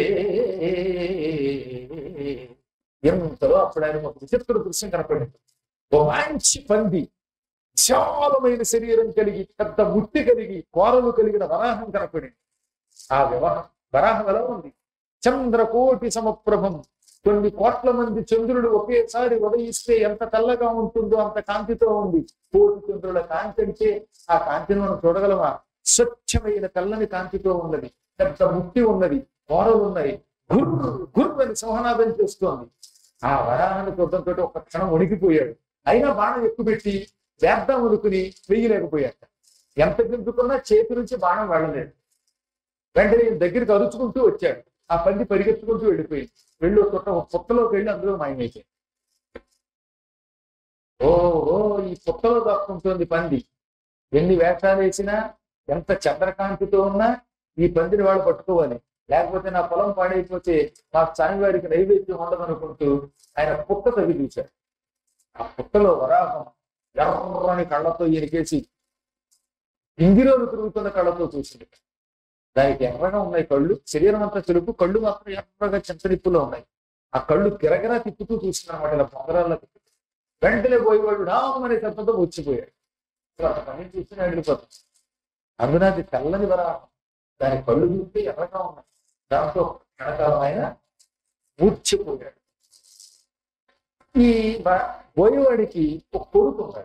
ఎంతలో అప్పుడు ఆయన ఒక విచిత్ర దృశ్యం కనపడింది ఓ మంచి పంది విశాలమైన శరీరం కలిగి పెద్ద ముట్టి కలిగి కోరలు కలిగిన వరాహం కనపడింది ఆ వివాహం వరాహం ఎలా ఉంది చంద్రకోటి సమప్రభం కొన్ని కోట్ల మంది చంద్రుడు ఒకేసారి ఉదయిస్తే ఎంత తెల్లగా ఉంటుందో అంత కాంతితో ఉంది కోటి చంద్రుల కాంతి అంటే ఆ కాంతిని మనం చూడగలమా స్వచ్ఛమైన తెల్లని కాంతితో ఉన్నది పెద్ద ముట్టి ఉన్నది కోరలు ఉన్నాయి గుర్ గుర్ అని సింహనాదం చేస్తోంది ఆ వరాహాన్ని చూడడంతో ఒక క్షణం వణికిపోయాడు అయినా బాణం ఎక్కువ పెట్టి వేద్దాం అనుకుని వెయ్యలేకపోయాడు ఎంత గింజుకున్నా చేతి నుంచి బాణం వెళ్ళలేదు వెంటనే ఈయన దగ్గరికి అరుచుకుంటూ వచ్చాడు ఆ పంది పరిగెత్తుకుంటూ వెళ్ళిపోయింది వెళ్ళి ఒక పుట్ట ఒక పుట్టలోకి వెళ్ళి అందులో మాయమైపోయింది ఓ ఓ ఈ పుట్టలో దాక్కుంటుంది పంది ఎన్ని వేషాలు వేసినా ఎంత చంద్రకాంతితో ఉన్నా ఈ పందిని వాళ్ళు పట్టుకోవాలి లేకపోతే నా పొలం పాడైపోతే మా స్వామివారికి నైవేద్యం ఉండదనుకుంటూ ఆయన పుట్ట తవ్వి చూశాడు ఆ పుట్టలో వరాహం ఎర్రని కళ్ళతో ఈయనకేసి ఇంగిలోను తిరుగుతున్న కళ్ళతో చూసింది దానికి ఎర్రగా ఉన్నాయి కళ్ళు శరీరం అంతా తెలుపు కళ్ళు మాత్రం ఎర్రగా చింతనిప్పులో ఉన్నాయి ఆ కళ్ళు గిరగిరా తిప్పుతూ చూసిందన్నమాట ఇలా పొంగరాల్లో తిప్పుతూ వెంటనే పోయేవాడు రామని శబ్దంతో వచ్చిపోయాడు అసలు అంత పని చూసిన వెళ్ళిపోతాం అందున అది తెల్లని వరాహం దాని కళ్ళు చూస్తే ఎర్రగా ఉన్నాయి దాంతో క్షణకాలం ఆయన మూర్చిపోయాడు ఈ బ- పోయేవాడికి ఒక కొడుకు ఉన్నాడు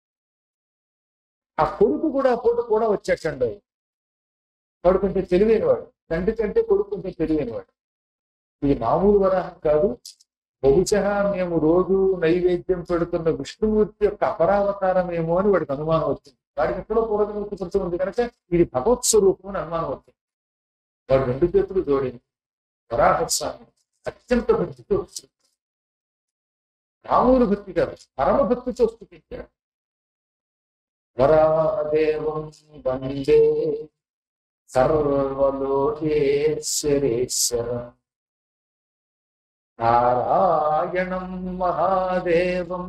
ఆ కొడుకు కూడా పూట కూడా వచ్చేటండు వాడు కొంచెం తెలివైనవాడు తండ్రి కంటే కొడుకు కొంచెం తెలివైనవాడు ఇది మామూలు వరాహం కాదు బహుశా మేము రోజు నైవేద్యం పెడుతున్న విష్ణుమూర్తి యొక్క అపరావతారమేమో అని వాడికి అనుమానం వచ్చింది వాడికి ఎక్కడో పూర్వజమూర్తి కొంచెం ఉంది కనుక ఇది భగవత్ స్వరూపం అని అనుమానం వచ్చింది వాడు రెండు చేతులు జోడింది వరాహస్వామి అత్యంత భక్తితో స్తుతించాడు. మామూలు భక్తి కాదు పరమ భక్తితో స్థుతించాడు వరాదేవం వందే సర్వలోకేశ్వరేశ్వర నారాయణం మహాదేవం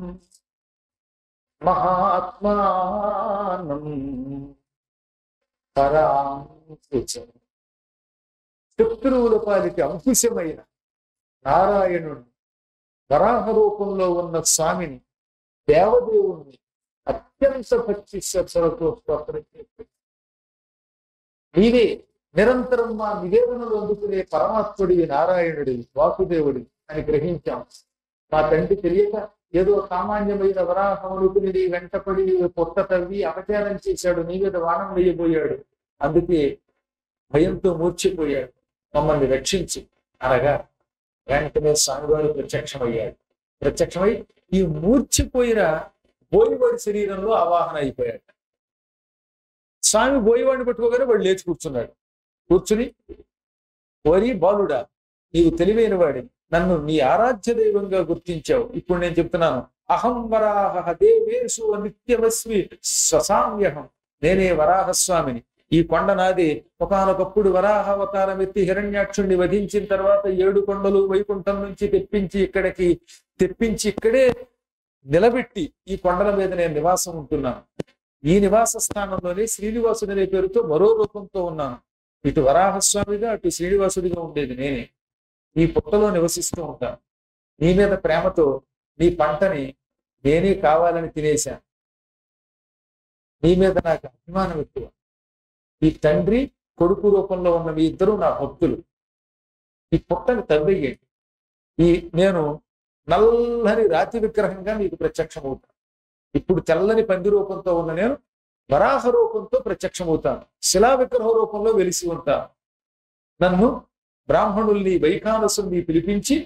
మహాత్మానం పరాంకుశం శత్రువుల పాలికి అంకుశమైన నారాయణుడు వరాహ రూపంలో ఉన్న స్వామిని దేవదేవుణ్ణి అత్యంత భక్తి శ్రద్ధలతో స్తోత్రం చేశాడు నీవే నిరంతరం మా నివేదనలు అందుకునే పరమాత్ముడివి నారాయణుడివి వాసుదేవుడి అని గ్రహించాం మా తండ్రి తెలియక ఏదో సామాన్యమైన వరాహమునుకుని నీ వెంటపడి పొట్ట తవ్వి అపచారం చేశాడు నీ మీద వానం వేయబోయాడు అందుకే భయంతో మూర్చిపోయాడు మమ్మల్ని రక్షించి అనగా వెంటనే స్వామివారు ప్రత్యక్షమయ్యాడు ప్రత్యక్షమై ఈ మూర్చిపోయిన బోయివాడి శరీరంలో ఆవాహన అయిపోయాడు స్వామి బోయివాడిని పట్టుకోగానే వాడు లేచి కూర్చున్నాడు కూర్చుని ఓరి బాలుడా నీవు తెలివైన వాడి నన్ను నీ ఆరాధ్య దైవంగా గుర్తించావు ఇప్పుడు నేను చెప్తున్నాను అహం వరాహ దేవేశు నిత్యమస్మి స్వసామ్యహం నేనే వరాహస్వామిని ఈ కొండ నాది ఒకనొకప్పుడు వరాహ అవతారం ఎత్తి హిరణ్యాక్షుణ్ణి వధించిన తర్వాత ఏడు కొండలు వైకుంఠం నుంచి తెప్పించి ఇక్కడికి తెప్పించి ఇక్కడే నిలబెట్టి ఈ కొండల మీద నేను నివాసం ఉంటున్నాను ఈ నివాస స్థానంలోనే శ్రీనివాసుడు అనే పేరుతో మరో రూపంతో ఉన్నాను ఇటు వరాహస్వామిగా అటు శ్రీనివాసుడిగా ఉండేది నేనే ఈ పుట్టలో నివసిస్తూ ఉంటాను నీ మీద ప్రేమతో నీ పంటని నేనే కావాలని తినేశాను నీ మీద నాకు అభిమానం ఎక్కువ ఈ తండ్రి కొడుకు రూపంలో ఉన్న మీ ఇద్దరు నా భక్తులు ఈ పుట్టని తవ్వేయండి ఈ నేను నల్లని రాతి విగ్రహంగా మీకు ప్రత్యక్షమవుతాను ఇప్పుడు తెల్లని పంది రూపంతో ఉన్న నేను వరాహ రూపంతో ప్రత్యక్షమవుతాను శిలా విగ్రహ రూపంలో వెలిసి ఉంటాను నన్ను బ్రాహ్మణుల్ని వైఖానసుల్ని పిలిపించి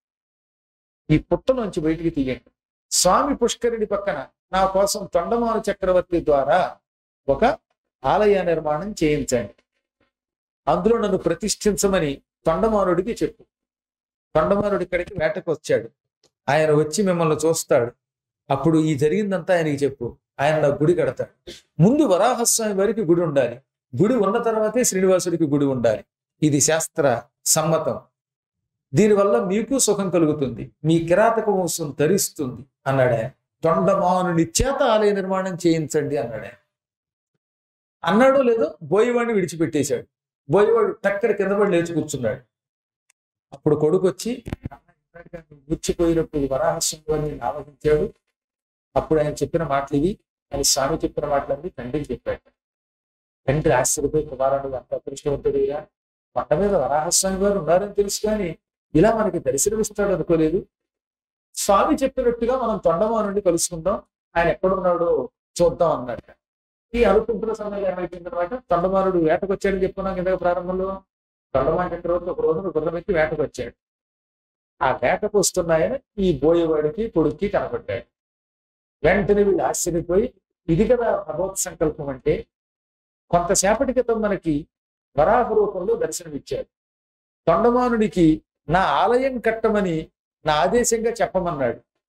ఈ పుట్టలోంచి బయటికి తీయండి స్వామి పుష్కరిణి పక్కన నా కోసం తొండమాన చక్రవర్తి ద్వారా ఒక ఆలయ నిర్మాణం చేయించండి అందులో నన్ను ప్రతిష్ఠించమని తొండమానుడికి చెప్పు తొండమానుడి ఇక్కడికి వేటకు వచ్చాడు ఆయన వచ్చి మిమ్మల్ని చూస్తాడు అప్పుడు ఈ జరిగిందంతా ఆయనకి చెప్పు ఆయన నా గుడి కడతాడు ముందు వరాహస్వామి వారికి గుడి ఉండాలి గుడి ఉన్న తర్వాతే శ్రీనివాసుడికి గుడి ఉండాలి ఇది శాస్త్ర సమ్మతం దీనివల్ల మీకు సుఖం కలుగుతుంది మీ కిరాతక వంశం తరిస్తుంది అన్నాడు ఆయన తొండమానుని చేత ఆలయ నిర్మాణం చేయించండి అన్నాడు ఆయన అన్నాడో లేదో బోయవాడిని విడిచిపెట్టేశాడు బోయవాడు టక్కర కింద పడి లేచి కూర్చున్నాడు అప్పుడు కొడుకు వచ్చి ముచ్చిపోయినప్పుడు వరాహస్వామి వారిని ఆవహించాడు అప్పుడు ఆయన చెప్పిన మాటలు ఇవి ఆయన స్వామి చెప్పిన మాటలన్నీ తండ్రికి చెప్పాడు తండ్రి ఆశ్చర్యపోయి కుమారుడు అంత అదృష్టవంతుడిగా కొండ మీద వరాహస్వామి వారు ఉన్నారని తెలుసు కానీ ఇలా మనకి దర్శనమిస్తాడు అనుకోలేదు స్వామి చెప్పినట్టుగా మనం తొండమానుండి కలుసుకుందాం ఆయన ఎక్కడున్నాడో చూద్దాం అన్నట్ట ఈ అనుకుంటున్న సమయంలో ఏమైపోయిన తర్వాత తొండమానుడు వేటకు వచ్చాడని చెప్పుకున్నాం కింద ప్రారంభంలో తొండమాన చక్రవర్తి ఒక రోజు గుర్రం ఎక్కి వేటకు వచ్చాడు ఆ వేటకు వస్తున్నాయని ఈ బోయేవాడికి కొడుక్కి కనపడ్డాడు వెంటనే వీళ్ళు ఆశ్చర్యపోయి ఇది కదా భగవత్ సంకల్పం అంటే కొంతసేపటి క్రితం మనకి వరాహ రూపంలో దర్శనమిచ్చాడు తొండమానుడికి నా ఆలయం కట్టమని నా ఆదేశంగా చెప్పమన్నాడు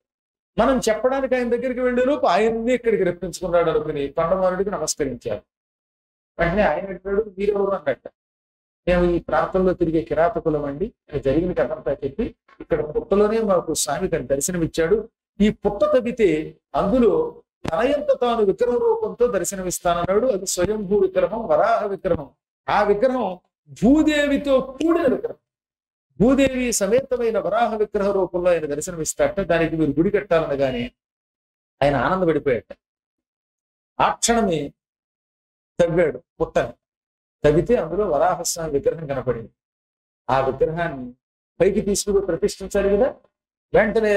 మనం చెప్పడానికి ఆయన దగ్గరికి వెళ్ళే లోపు ఆయన్ని ఇక్కడికి రప్పించుకున్నాడు అనుకుని కొండమారుడికి నమస్కరించారు వెంటనే ఆయన అంటాడు మీరెవరు అన్నట్ట మేము ఈ ప్రాంతంలో తిరిగే కిరాతకులం అండి అది జరిగిన కథంతా చెప్పి ఇక్కడ పుట్టలోనే మాకు స్వామి తన దర్శనమిచ్చాడు ఈ పుట్ట తవ్వితే అందులో తనయంత తాను విగ్రహ రూపంతో దర్శనమిస్తానన్నాడు అది స్వయంభూ విగ్రహం వరాహ విగ్రహం ఆ విగ్రహం భూదేవితో కూడిన విగ్రహం భూదేవి సమేతమైన వరాహ విగ్రహ రూపంలో ఆయన దర్శనమిస్తాట దానికి మీరు గుడి కట్టాలనగానే ఆయన ఆనందపడిపోయాట ఆ క్షణమే తవ్వాడు పుట్టని తవ్వితే అందులో వరాహస్వామి విగ్రహం కనపడింది ఆ విగ్రహాన్ని పైకి తీసుకుని ప్రతిష్ఠించాలి కదా వెంటనే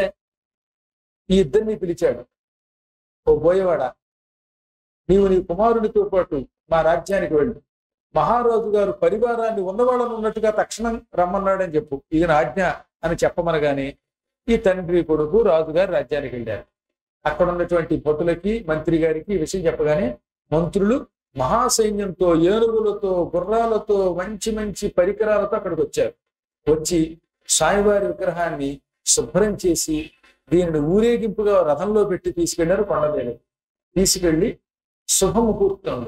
ఈ ఇద్దరిని పిలిచాడు ఓ బోయవాడ నీవు నీ కుమారునితో పాటు మా రాజ్యానికి వెళ్ళు మహారాజు గారు పరివారాన్ని ఉన్నవాళ్ళను ఉన్నట్టుగా తక్షణం రమ్మన్నాడని చెప్పు ఈయన ఆజ్ఞ అని చెప్పమనగానే ఈ తండ్రి కొడుకు రాజుగారు రాజ్యానికి వెళ్ళారు అక్కడ ఉన్నటువంటి భటులకి మంత్రి గారికి ఈ విషయం చెప్పగానే మంత్రులు మహాసైన్యంతో ఏనుగులతో గుర్రాలతో మంచి మంచి పరికరాలతో అక్కడికి వచ్చారు వచ్చి స్వామివారి విగ్రహాన్ని శుభ్రం చేసి దీనిని ఊరేగింపుగా రథంలో పెట్టి తీసుకెళ్లారు కొండ మీద తీసుకెళ్లి శుభముహూర్తంలో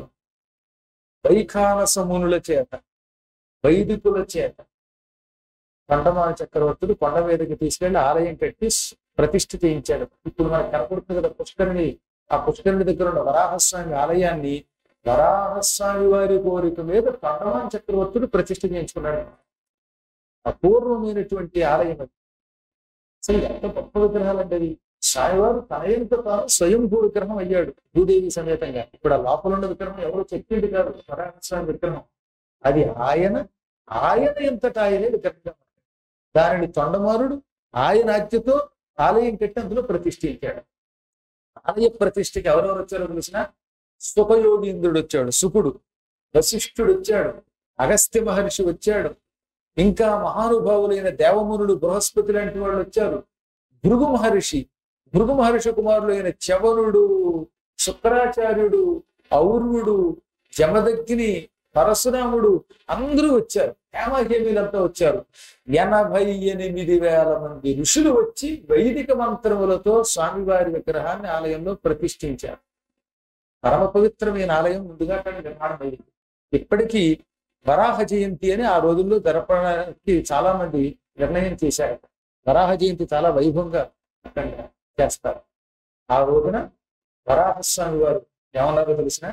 వైఖానస మునుల చేత వైదికుల చేత కొండమాన చక్రవర్తుడు కొండ మీదకి తీసుకెళ్లి ఆలయం కట్టి ప్రతిష్ఠ చేయించాడు ఇప్పుడు మనకు కనపడుతుంది కదా పుష్కరిణి ఆ పుష్కరిణి దగ్గర ఉన్న వరాహస్వామి ఆలయాన్ని వరాహస్వామి వారి కోరిక మీద కొండమాన చక్రవర్తుడు ప్రతిష్ఠ చేయించుకున్నాడు అపూర్వమైనటువంటి ఆలయం అది అసలు ఎంత గొప్ప విగ్రహాలు అంటే అది స్వామివారు తన ఎంత తాను స్వయంభూ విగ్రహం అయ్యాడు భూదేవి సమేతంగా ఇప్పుడు ఆ లోపల ఉన్న విగ్రహం ఎవరు చెప్పింది కాదు వరాహస్వామి విగ్రహం అది ఆయన ఆయన ఎంతటా ఆయనే విగ్రహంగా ఉన్నాడు. దానిని తొండమారుడు ఆయన ఆజ్ఞతో ఆలయం కట్టి అందులో ప్రతిష్ఠించాడు ఆలయ ప్రతిష్ఠకి ఎవరెవరు వచ్చారో తెలిసిన సుఖయోగీంద్రుడు వచ్చాడు సుకుడు వశిష్ఠుడు వచ్చాడు అగస్త్య మహర్షి వచ్చాడు ఇంకా మహానుభావులైన దేవమునుడు బృహస్పతి లాంటి వాళ్ళు వచ్చారు భృగు మహర్షి భృగు మహర్షి కుమారులైన చవనుడు శుక్రాచార్యుడు ఔర్వుడు జమదగ్ని పరశురాముడు అందరూ వచ్చారు హేమహేమీలంతా వచ్చారు ఎనభై ఎనిమిది వేల మంది ఋషులు వచ్చి వైదిక మంత్రములతో స్వామివారి విగ్రహాన్ని ఆలయంలో ప్రతిష్ఠించారు పరమ పవిత్రమైన ఆలయం ముందుగా అక్కడ నిర్మాణం అయింది ఇప్పటికీ వరాహ జయంతి అని ఆ రోజుల్లో జరపడానికి చాలా మంది నిర్ణయం చేశారు వరాహ జయంతి చాలా వైభవంగా అక్కడ చేస్తారు ఆ రోజున వరాహస్వామి వారు ఏమన్నారో తెలిసిన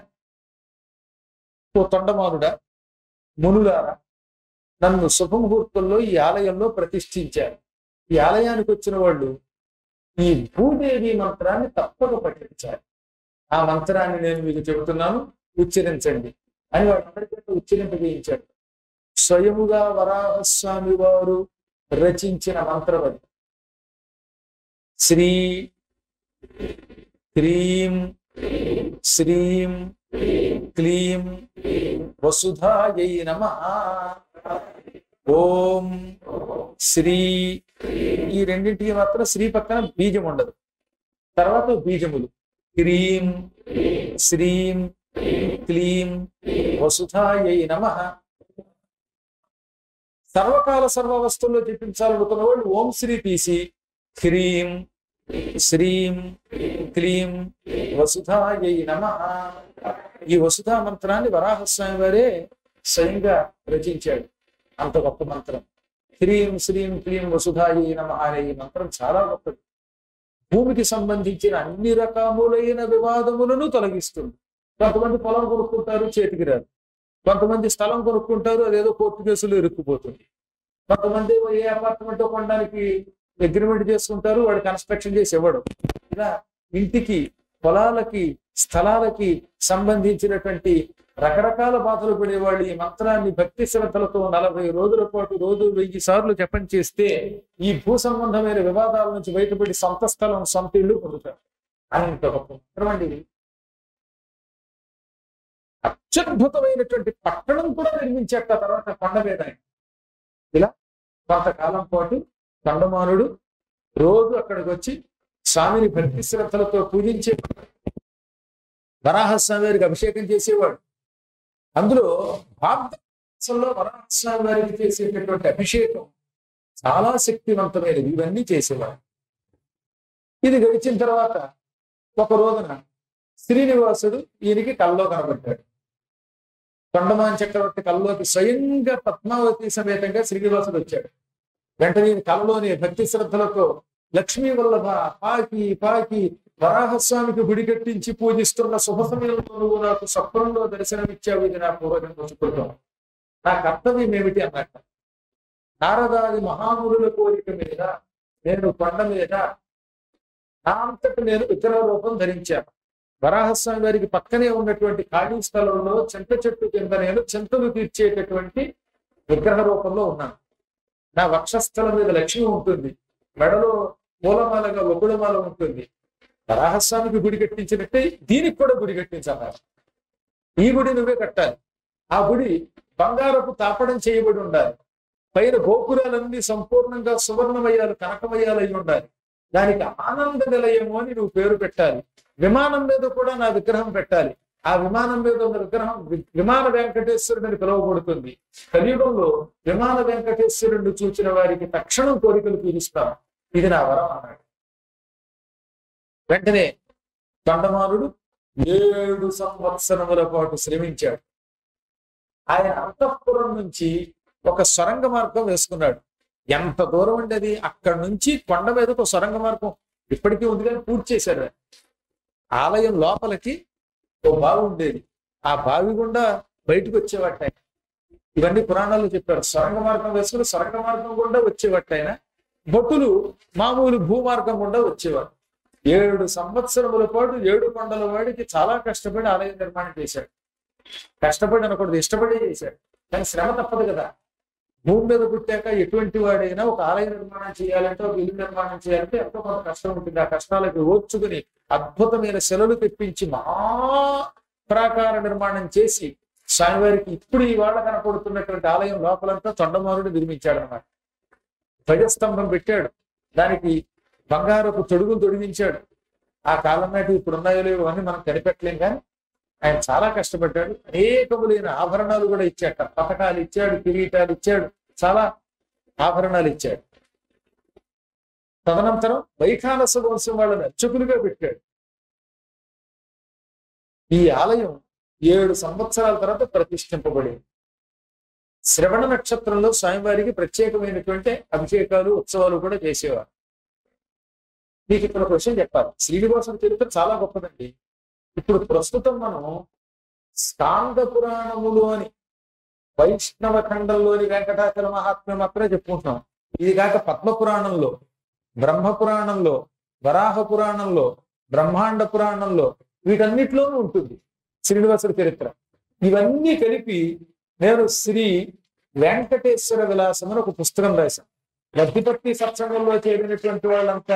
ఓ తొండమానుడ మునులారా నన్ను శుభముహూర్తంలో ఈ ఆలయంలో ప్రతిష్ఠించారు ఈ ఆలయానికి వచ్చిన వాళ్ళు ఈ భూదేవి మంత్రాన్ని తప్పక పఠించాలి ఆ మంత్రాన్ని నేను మీకు చెబుతున్నాను ఉచ్చరించండి అని వాళ్ళందరికీ ఉచ్చరింపజేయించాడు స్వయముగా వరాహస్వామి వారు రచించిన మంత్రం అది శ్రీ క్రీం శ్రీం క్లీం వసుధాయై నమ ఓం శ్రీ ఈ రెండింటికి మాత్రం శ్రీ పక్కన బీజం ఉండదు తర్వాత బీజములు క్రీం శ్రీం క్లీం వసుధాయై నమ సర్వకాల సర్వవస్తుల్లో జపించాలనుకున్న వాళ్ళు ఓం శ్రీ తీసి హ్రీం శ్రీం క్లీం వసుధాయై నమ ఈ వసుధా మంత్రాన్ని వరాహస్వామి వారే స్వయంగా రచించాడు అంత గొప్ప మంత్రం హ్రీం శ్రీం క్లీం వసుధాయై నమ అనే ఈ మంత్రం చాలా గొప్పది భూమికి సంబంధించిన అన్ని రకములైన వివాదములను తొలగిస్తుంది కొంతమంది పొలం కొనుక్కుంటారు చేతికి రాదు కొంతమంది స్థలం కొనుక్కుంటారు అదేదో కోర్టు కేసులు ఇరుక్కుపోతుంది కొంతమంది ఏ అపార్ట్మెంట్ కొనడానికి అగ్రిమెంట్ చేసుకుంటారు వాడు కన్స్ట్రక్షన్ చేసి ఇవ్వడు ఇలా ఇంటికి పొలాలకి స్థలాలకి సంబంధించినటువంటి రకరకాల బాధలు పడేవాళ్ళు ఈ మంత్రాన్ని భక్తి శ్రద్ధలతో నలభై రోజుల పాటు రోజు వెయ్యి సార్లు జపం చేస్తే ఈ భూ సంబంధమైన వివాదాల నుంచి బయటపడి సొంత స్థలం సొంత ఇల్లు పొందుతారు అంత గొప్ప మంత్రం అండి ఇది. అత్యద్భుతమైనటువంటి పట్టణం కూడా నిర్మించాక తర్వాత కొండ మీద ఆయన. ఇలా కొంతకాలం పాటు కొండమానుడు రోజు అక్కడికి వచ్చి స్వామిని భక్తి శ్రద్ధలతో పూజించే వరాహస్వామి వారికి అభిషేకం చేసేవాడు అందులో భారతదేశంలో వరాహస్వామి వారికి చేసేటటువంటి అభిషేకం చాలా శక్తివంతమైనది ఇవన్నీ చేసేవాడు ఇది గడిచిన తర్వాత ఒక రోజున శ్రీనివాసుడు ఈయనకి కల్లో కనబడ్డాడు తొండమాన్ చక్రవర్తి కల్లోకి స్వయంగా పద్మావతి సమేతంగా శ్రీనివాసుడు వచ్చాడు వెంటనే ఈయన కలలోని భక్తి శ్రద్ధలతో లక్ష్మీ వల్లభ పాకి పాకి వరాహస్వామికి గుడి కట్టించి పూజిస్తున్న శుభ సమయంలో నువ్వు నాకు స్వప్నంలో దర్శనమిచ్చావు ఇది నా పూర్వజన్మ సుకృతం నా కర్తవ్యం ఏమిటి అన్నట్ట నారదాది మహామునుల కోరిక మీద నేను కొండ మీద నా అంతటి నేను విగ్రహ రూపం ధరించాను వరాహస్వామి వారికి పక్కనే ఉన్నటువంటి ఖాళీ స్థలంలో చింత చెట్టు కింద నేను చింతలు తీర్చేటటువంటి విగ్రహ రూపంలో ఉన్నాను నా వక్షస్థలం మీద లక్ష్మి ఉంటుంది మెడలో పూలమాలగా ఒకుడుమాల ఉంటుంది వరాహస్వామికి గుడి కట్టించినట్టే దీనికి కూడా గుడి కట్టించాలి ఈ గుడి నువ్వే కట్టాలి ఆ గుడి బంగారపు తాపడం చేయబడి ఉండాలి పైన గోపురాలన్నీ సంపూర్ణంగా సువర్ణమయ్యాలు కనకమయ్యాలు అయి ఉండాలి దానికి ఆనంద నిలయము అని నువ్వు పేరు పెట్టాలి విమానం మీద కూడా నా విగ్రహం పెట్టాలి ఆ విమానం మీద ఉన్న విగ్రహం వి- విమాన వెంకటేశ్వరుడు అని పిలువబడుతుంది కలియుగంలో విమాన వెంకటేశ్వరుడిని చూచిన వారికి తక్షణం కోరికలు తీరుస్తాను ఇది నా వరం అన్నాడు వెంటనే తొండమానుడు ఏడు సంవత్సరముల పాటు శ్రమించాడు ఆయన అంతఃపురం నుంచి ఒక సొరంగ మార్గం వేసుకున్నాడు ఎంత దూరం అండి అది అక్కడి నుంచి కొండ మీద ఒక సొరంగ మార్గం ఇప్పటికీ ఉంది కానీ పూర్తి చేశాడు ఆయన. ఆలయం లోపలికి ఓ బావి ఉండేది ఆ బావి గుండా బయటకు వచ్చేవాట ఆయన ఇవన్నీ పురాణాల్లో చెప్పారు సొరంగ మార్గం వేసుకుని సొరంగ మార్గం గుండా వచ్చేవాట ఆయన భటులు మామూలు భూమార్గం గుండా వచ్చేవారు ఏడు సంవత్సరముల పాటు ఏడు కొండల వాడికి చాలా కష్టపడి ఆలయం నిర్మాణం చేశాడు కష్టపడి అనకూడదు ఇష్టపడి చేశాడు కానీ శ్రమ తప్పదు కదా భూమి మీద పుట్టాక ఎటువంటి వాడైనా ఒక ఆలయ నిర్మాణం చేయాలంటే ఒక ఇల్లు నిర్మాణం చేయాలంటే ఎంతో కొంత కష్టం ఉంటుంది ఆ కష్టాలకు ఓర్చుకుని అద్భుతమైన శిలలు తెప్పించి మహా ప్రాకార నిర్మాణం చేసి స్వామివారికి ఇప్పుడు ఇవాళ కనపడుతున్నటువంటి ఆలయం లోపలంతా తొండమారుడు నిర్మించాడు అన్నమాట ధ్వజస్తంభం పెట్టాడు దానికి బంగారపు తొడుగులు తొడిగించాడు ఆ కాలం నాటి ఇప్పుడు ఉన్నాయో లేవో అని మనం కనిపెట్టలేం కానీ ఆయన చాలా కష్టపడ్డాడు అనేకములైన ఆభరణాలు కూడా ఇచ్చాట పథకాలు ఇచ్చాడు కిరీటాలు ఇచ్చాడు చాలా ఆభరణాలు ఇచ్చాడు తదనంతరం వైఖానస వంశం వాళ్ళని అర్చకులుగా పెట్టాడు ఈ ఆలయం ఏడు సంవత్సరాల తర్వాత ప్రతిష్ఠింపబడింది శ్రవణ నక్షత్రంలో స్వామివారికి ప్రత్యేకమైనటువంటి అభిషేకాలు ఉత్సవాలు కూడా చేసేవారు మీకు ఇక్కడ ఒక విషయం చెప్పాలి శ్రీనివాసుని చరిత్ర చాలా గొప్పదండి ఇప్పుడు ప్రస్తుతం మనం స్కాంద పురాణములోని వైష్ణవ ఖండంలోని వెంకటాచల మహాత్మ్యం మాత్రమే చెప్పుకుంటున్నాం ఇది కాక పద్మ పురాణంలో బ్రహ్మ పురాణంలో వరాహ పురాణంలో బ్రహ్మాండ పురాణంలో వీటన్నిటిలోనూ ఉంటుంది శ్రీనివాసుడి చరిత్ర ఇవన్నీ కలిపి నేను శ్రీ వెంకటేశ్వర విలాసం అని ఒక పుస్తకం రాశాను లబ్ధిపత్తి సత్సంగంలో చేరినటువంటి వాళ్ళంతా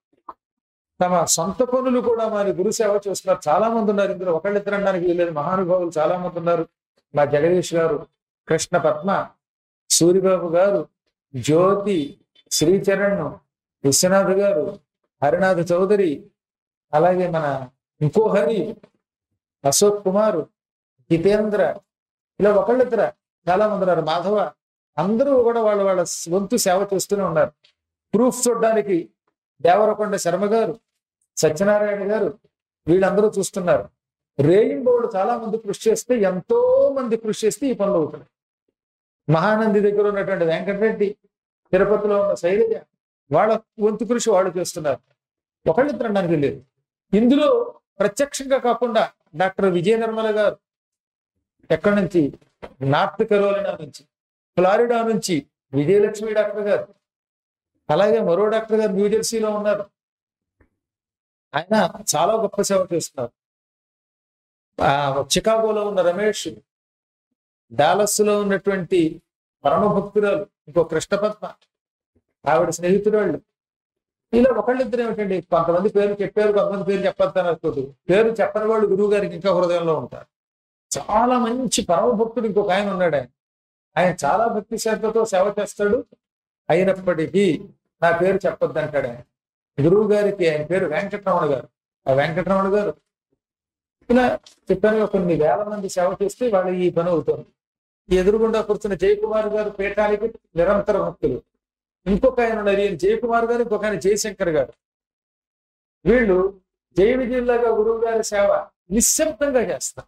తమ సొంత పనులు కూడా మరి గురు సేవ చేస్తున్నారు చాలా మంది ఉన్నారు ఇందులో ఒకళ్ళిద్దరు అనడానికి వీలేదు మహానుభావులు చాలా మంది ఉన్నారు మా జగదీష్ గారు కృష్ణ పద్మ సూరిబాబు గారు జ్యోతి శ్రీచరణ్ విశ్వనాథ్ గారు హరినాథ్ చౌదరి అలాగే మన ఇంకో హరి అశోక్ కుమార్ జితేంద్ర ఇలా ఒకళ్ళిద్దర చాలా మంది ఉన్నారు మాధవ అందరూ కూడా వాళ్ళ వాళ్ళ వంతు సేవ చేస్తూనే ఉన్నారు ప్రూఫ్ చూడడానికి దేవరకొండ శర్మ గారు సత్యనారాయణ గారు వీళ్ళందరూ చూస్తున్నారు రేయింబోళ్ళు చాలా మంది కృషి చేస్తే ఎంతో మంది కృషి చేస్తే ఈ పనులు అవుతున్నాయి మహానంది దగ్గర ఉన్నటువంటి వెంకటరెడ్డి తిరుపతిలో ఉన్న శైలజ వాళ్ళ వంతు కృషి వాళ్ళు చేస్తున్నారు ఒకళ్ళిద్దరు అనడానికి లేదు ఇందులో ప్రత్యక్షంగా కాకుండా డాక్టర్ విజయ నిర్మల గారు ఎక్కడి నుంచి నార్త్ కరోలినా నుంచి ఫ్లారిడా నుంచి విజయలక్ష్మి డాక్టర్ గారు అలాగే మరో డాక్టర్ గారు న్యూజెర్సీలో ఉన్నారు ఆయన చాలా గొప్ప సేవ చేస్తున్నారు ఆ, చికాగోలో ఉన్న రమేష్ డాలస్ లో ఉన్నటువంటి పరమ భక్తురాలు ఇంకో కృష్ణపద్మ ఆవిడ స్నేహితురాళ్ళు ఇలా ఒకళ్ళిద్దరు ఏమిటండి కొంతమంది పేరు చెప్పారు కొంతమంది పేరు చెప్పొద్దని అనుకోదు పేరు చెప్పని వాళ్ళు గురువు గారికి ఇంకా హృదయంలో ఉంటారు చాలా మంచి పరమ భక్తుడు ఇంకొక ఆయన ఉన్నాడు ఆయన ఆయన చాలా భక్తి శ్రద్ధతో సేవ చేస్తాడు అయినప్పటికీ నా పేరు చెప్పొద్దు అంటాడు ఆయన గురువు గారికి ఆయన పేరు వెంకటరమణ గారు ఆ వెంకటరమణ గారు ఇలా చెప్పాను కొన్ని వేల మంది సేవ చేస్తే వాళ్ళు ఈ పని అవుతుంది ఈ ఎదురుగుండా కూర్చున్న జయకుమార్ గారు పీఠానికి నిరంతర భక్తులు ఇంకొక ఆయన ఉన్నారు ఈయన జయకుమార్ గారు ఇంకొక ఆయన జయశంకర్ గారు వీళ్ళు జయ విజయులాగా గురువు గారి సేవ నిశ్శబ్దంగా చేస్తారు